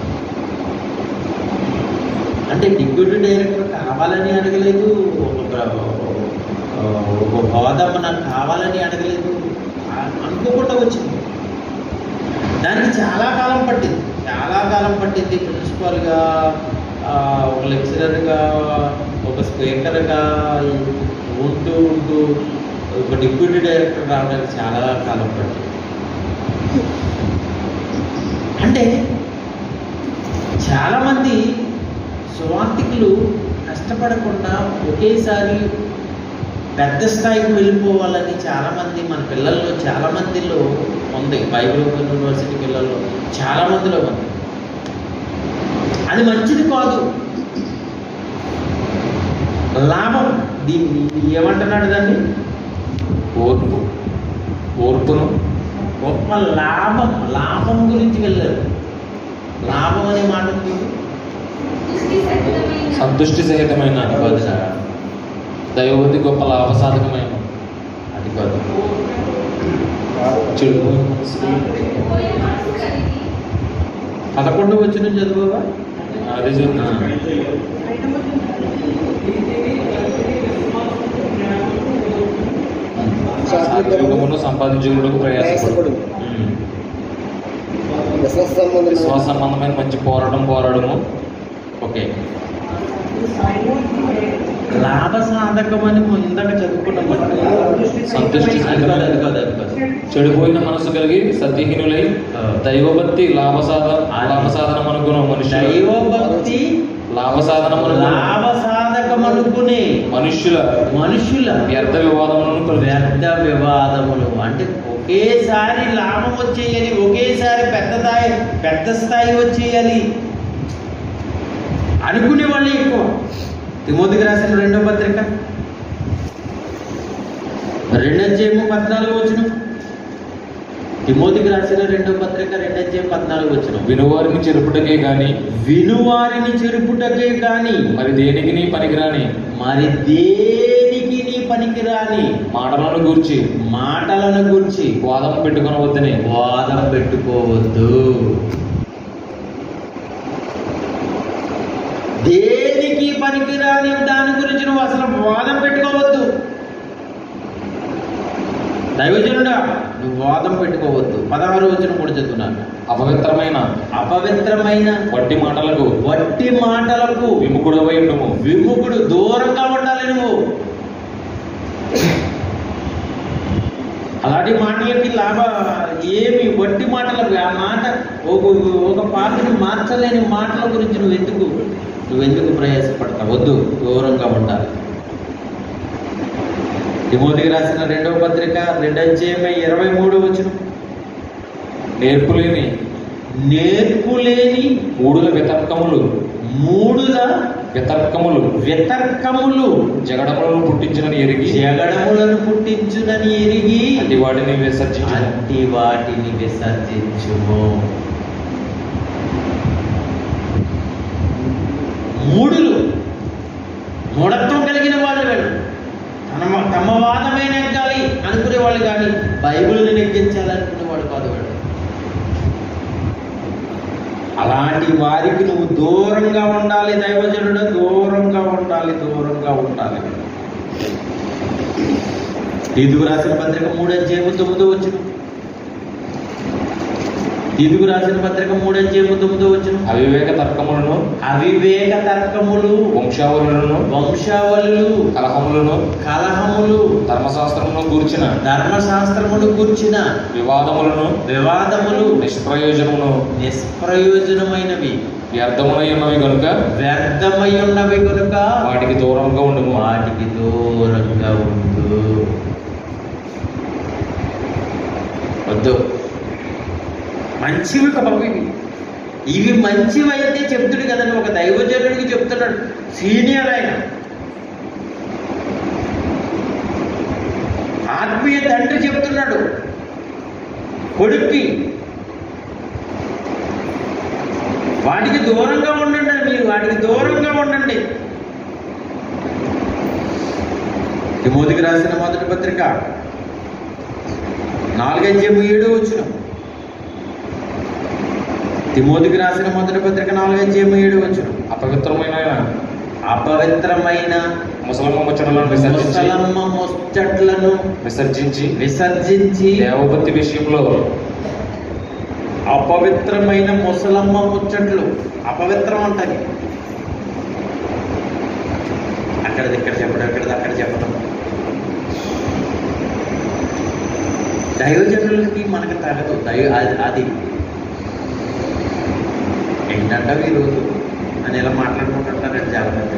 అంటే డిప్యూటీ డైరెక్టర్ కావాలని అడగలేదు ఒక ప్ర- ఒక హోదా నాకు కావాలని అడగలేదు ఆ- అనుకోకుండా వచ్చింది దానికి చాలా కాలం పట్టింది చాలా కాలం పట్టింది ప్రిన్సిపాల్గా ఆ, ఒక లెక్చరర్గా ఒక స్పీకర్గా ఉంటూ ఉంటూ ఒక డిప్యూటీ డైరెక్టర్ రావడానికి చాలా కాలం పట్టింది అంటే చాలామంది సువార్థికులు కష్టపడకుండా ఒకేసారి పెద్ద స్థాయికి వెళ్ళిపోవాలని చాలామంది మన పిల్లల్లో చాలా మందిలో ఉంది బైబిల్ ఓపెన్ యూనివర్సిటీ పిల్లల్లో చాలా మందిలో ఉంది అది మంచిది కాదు లాభం దీన్ని ఏమంటున్నాడు దాన్ని ఓర్పు ఓర్పును గొప్ప లాభం లాభం గురించి వెళ్ళారు లాభం అనే మాట ఉంది సంతుష్టి సహితమైన అది కాదు సార్. దైవవతి గొప్ప లాభసాధకమైన అది కాదు చెడు పదకొండు వచ్చిన చదువుగా అదే చెప్తున్నా సాత్వికమును సంపాదించుకున్నకు ప్రయాసపడు విశ్వాస స్వసంబంధమైన మంచి పోరాటం పోరాడము ఓకే లాభ సాధకం అని మనం ఇందాక చదువుకున్నాం కదా. సంతుష్టి అది కాదు అది కాదు అది కాదు చెడిపోయిన మనసు కలిగి సత్యహీనులై ఆ. దైవభక్తి లాభసాధ లాభసాధనం అనుకున్న మనుషుల దైవభక్తి లాభసాధనం లాభ సాధకం అనుకునే మనుష్యుల మనుషుల వ్యర్థ వివాదములను కలిగి వ్యర్థ వివాదములు అంటే ఒకేసారి లాభం వచ్చేయాలి ఒకేసారి పెద్ద స్థాయి పెద్ద స్థాయి వచ్చేయాలి అనుకునే వాళ్ళు ఎక్కువ తిమోతికి రాసిన రెండో పత్రిక రెండో అధ్యాయము పద్నాలుగు వచ్చిన తిమోతికి రాసిన రెండో పత్రిక రెండో అధ్యాయం పద్నాలుగు వచ్చిన వినువారిని చెరుపుటకే గాని వినువారిని చెరుపుటకే గాని మరి దేనికి నీ పనికిరాని మరి దేనికి నీ పనికిరాని మాటలను గూర్చి మాటలను గురించి వాదం పెట్టుకొనవద్దని వాదం పెట్టుకోవద్దు దేనికి పనికిరాని దాని గురించి నువ్వు అసలు వాదం పెట్టుకోవద్దు దైవజనుడా నువ్వు వాదం పెట్టుకోవద్దు పదహారు వచ్చిన కూడా చదువున్నాను అపవిత్రమైన అపవిత్రమైన వడ్డీ మాటలకు వట్టి మాటలకు విముఖుడవై ఉండుము విముఖుడు దూరంగా ఉండాలి నువ్వు అలాంటి మాటలకి లాభ ఏమి వట్టి మాటలకు ఆ మాట ఒక ఒక పాటను మార్చలేని మాటల గురించి నువ్వు ఎందుకు నువ్వెందుకు ప్రయాసపడతావు వద్దు దూరంగా ఉండాలి తిమోతికి రాసిన రెండవ పత్రిక రెండో అధ్యాయమే ఇరవై మూడు వచ్చిన నేర్పులేని నేర్పులేని మూడుల వితర్కములు మూడుల వితర్కములు వితర్కములు జగడములను పుట్టించిన ఎరిగి జగడములను పుట్టించునని ఎరిగి అట్టి వాటిని విసర్జించు అట్టి వాటిని విసర్జించుము మూడులు మూఢత్వం కలిగిన వాళ్ళు వీళ్ళు తమ తమ వాదమే నెగ్గాలి అనుకునే వాళ్ళు కానీ బైబిల్ని నెగ్గించాలనుకునే వాడు కాదు వాడు అలాంటి వారికి నువ్వు దూరంగా ఉండాలి దైవజనుడు దూరంగా ఉండాలి దూరంగా ఉండాలి తీదుగు రాసిన పత్రిక మూడు అధ్యాయము తొమ్మిదో వచ్చిన తీదుగు రాసిన పత్రిక మూడు అధ్యాయము తొమ్మిదో వచ్చిన అవివేక తర్కములను అవివేక తర్కములు వంశావళులను వంశావళులు కలహములను కలహములు ధర్మశాస్త్రమును గూర్చిన ధర్మశాస్త్రమును కూర్చిన వివాదములను వివాదములు నిష్ప్రయోజనమును నిష్ప్రయోజనమైనవి వ్యర్థములై ఉన్నవి కనుక వ్యర్థమై ఉన్నవి కనుక వాటికి దూరంగా ఉండుము వాటికి దూరంగా ఉండు వద్దు మంచివి బాబు ఇవి ఇవి మంచివైతే చెప్తుడు కదండి ఒక దైవజనుడికి చెప్తున్నాడు సీనియర్ ఆయన ఆత్మీయ తండ్రి చెప్తున్నాడు కొడుక్కి వాటికి దూరంగా ఉండండి మీరు వాటికి దూరంగా ఉండండి తిమోతికి రాసిన మొదటి పత్రిక నాలుగంజేము ఏడు వచ్చిన తిమోతికి రాసిన మొదటి పత్రిక నాలుగు అధ్యాయం ఏడు వచ్చు అపవిత్రమైన అపవిత్రమైన ముసలమ్మ ముచ్చటలను విసర్జించి ముసలమ్మ ముచ్చట్లను విసర్జించి విసర్జించి దేవభక్తి విషయంలో అపవిత్రమైన ముసలమ్మ ముచ్చట్లు అపవిత్రం అంటది అక్కడిది ఇక్కడ చెప్పడం అక్కడిది అక్కడ చెప్పడం దైవజనులకి మనకి తగదు దైవ అది- అది ఏంటంటే ఈరోజు అని ఇలా మాట్లాడుకుంటుంటారండి చాలా మంది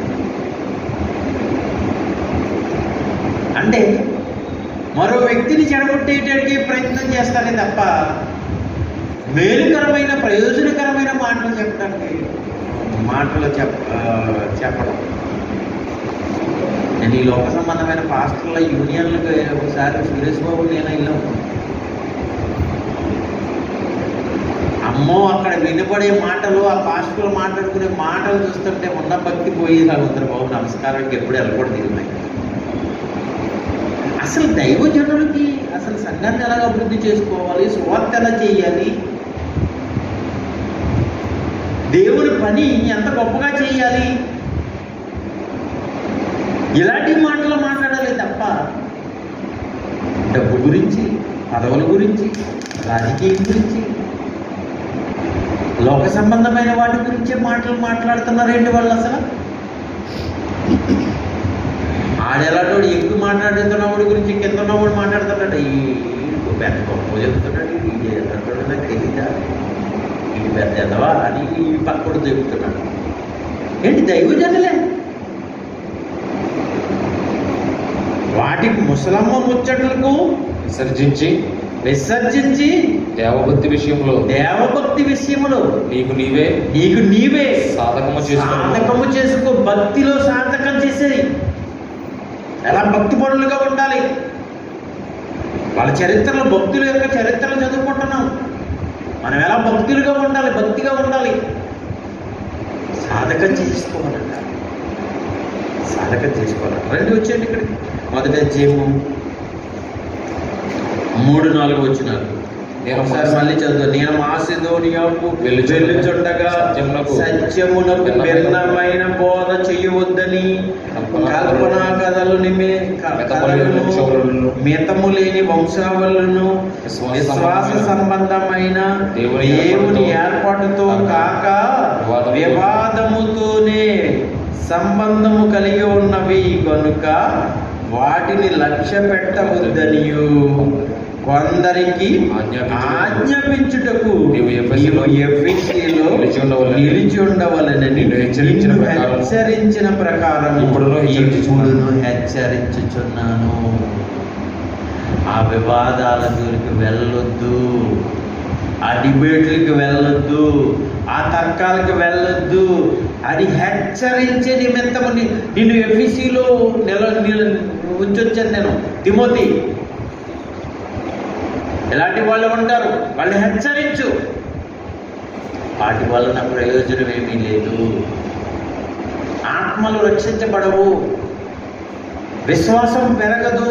అంటే మరో వ్యక్తిని చెడగొట్టేయడానికి ప్రయత్నం చేస్తారే తప్ప మేలుకరమైన ప్రయోజనకరమైన మాటలు చెప్పడానికి మాటలు చెప్ ఆ, చెప్పడం నేను ఈ లోక సంబంధమైన పాస్టర్ల యూనియన్లకు ఒకసారి సురేష్ బాబు నేను వెళ్ళాం అమ్మో అక్కడ వినపడే మాటలు ఆ పాస్టర్లు మాట్లాడుకునే మాటలు చూస్తుంటే ఉన్న భక్తి పోయేది అందరు బాబు నమస్కారానికి ఎప్పుడు వెళ్ళకూడదు ఉన్నాయి అసలు దైవజనుడికి అసలు సంఘాన్ని ఎలా అభివృద్ధి చేసుకోవాలి సువార్త ఎలా చేయాలి దేవుని పని ఎంత గొప్పగా చేయాలి ఇలాంటి మాటలు మాట్లాడాలి తప్ప డబ్బు గురించి పదవుల గురించి రాజకీయం గురించి లోక సంబంధమైన వాటి గురించే మాటలు మాట్లాడుతున్నారేంటి వాళ్ళు అసలు ఆడెలాంటి ఎక్కువ మాట్లాడుతున్నవాడి గురించి కింద ఉన్నవాడు మాట్లాడుతున్నాడు ఈ ఈ పెద్ద గొప్ప చెప్తున్నాడు ఇది ఎదంటాడు నాకు తెలియదా ఇది పెద్ద ఎదవా అని ఈ పక్కడు చెబుతున్నాడు ఏంటి దైవజనులే వాటి ముసలమ్మ ముచ్చట్లకు విసర్జించి విసర్జించి దేవభక్తి విషయంలో దేవభక్తి విషయములో నీకు నీవే నీకు నీవే సాధకము చేసుకో సాధకము చేసుకో భక్తిలో సాధకం చేసేది ఎలా భక్తి పనులుగా ఉండాలి వాళ్ళ చరిత్రలో భక్తుల యొక్క చరిత్రలు చదువుకుంటున్నాం మనం ఎలా భక్తులుగా ఉండాలి భక్తిగా ఉండాలి సాధకం చేసుకోవాలంట సాధకం చేసుకోవాలంట రండి వచ్చేయండి ఇక్కడికి మొదటి అధ్యాయము మూడు నాలుగు వచ్చినారు నేను ఒకసారి మళ్ళీ చదువు నేను మాసిదోనియాకు వెళ్ళుచుండగా వెళ్ళుచుండగా సత్యమునకు సత్యమునకు భిన్నమైన బోధ చేయవద్దని కల్పనా కథలు నిమే మితములేని వంశావళులను, మితము లేని వంశావళులను విశ్వాస విశ్వాస సంబంధమైన దేవుని దేవుని ఏర్పాటుతో ఏర్పాటుతో కాక వివాదముతో వివాదముతోనే సంబంధము కలిగి ఉన్నవి కనుక వాటిని లక్ష్య పెట్టవద్దనియు కొందరికి ఆజ్ఞాపించుటకు ఆజ్ఞాపించుటకు నీవు ఎఫెసులో నీవు ఎఫెసీలో నిలిచి ఉండవలెనని నిలిచి ఉండవలనని నిన్ను హెచ్చరించిన నిన్ను ప్రకారం హెచ్చరించిన ప్రకారం ఇప్పుడును హెచ్చరించుచున్నాను. ఇప్పుడును హెచ్చరించుచున్నాను ఆ వివాదాల జోలికి వెళ్ళొద్దు ఆ డిబేట్లకు వెళ్ళొద్దు ఆ తర్కాలకు వెళ్ళొద్దు అది హెచ్చరించే నిమిత్తము ని- నిన్ను ఎఫ్ఈసిలో నిల నిల ఉంచొచ్చాను నేను తిమోతి ఎలాంటి వాళ్ళు ఉంటారు వాళ్ళు హెచ్చరించు వాటి వలన ప్రయోజనం ఏమీ లేదు ఆత్మలు రక్షించబడవు విశ్వాసం పెరగదు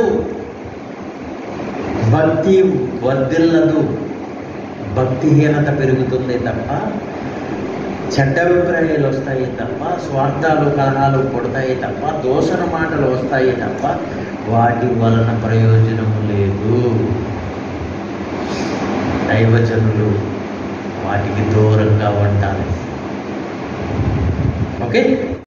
భక్తి వర్ధిల్లదు భక్తిహీనత పెరుగుతుంది తప్ప చెడ్డ అభిప్రాయాలు వస్తాయి తప్ప స్వార్థాలు కలహాలు పుడతాయి తప్ప దోషణ మాటలు వస్తాయి తప్ప వాటి వలన ప్రయోజనము లేదు దైవజనులు వాటికి దూరంగా ఉండాలి ఓకే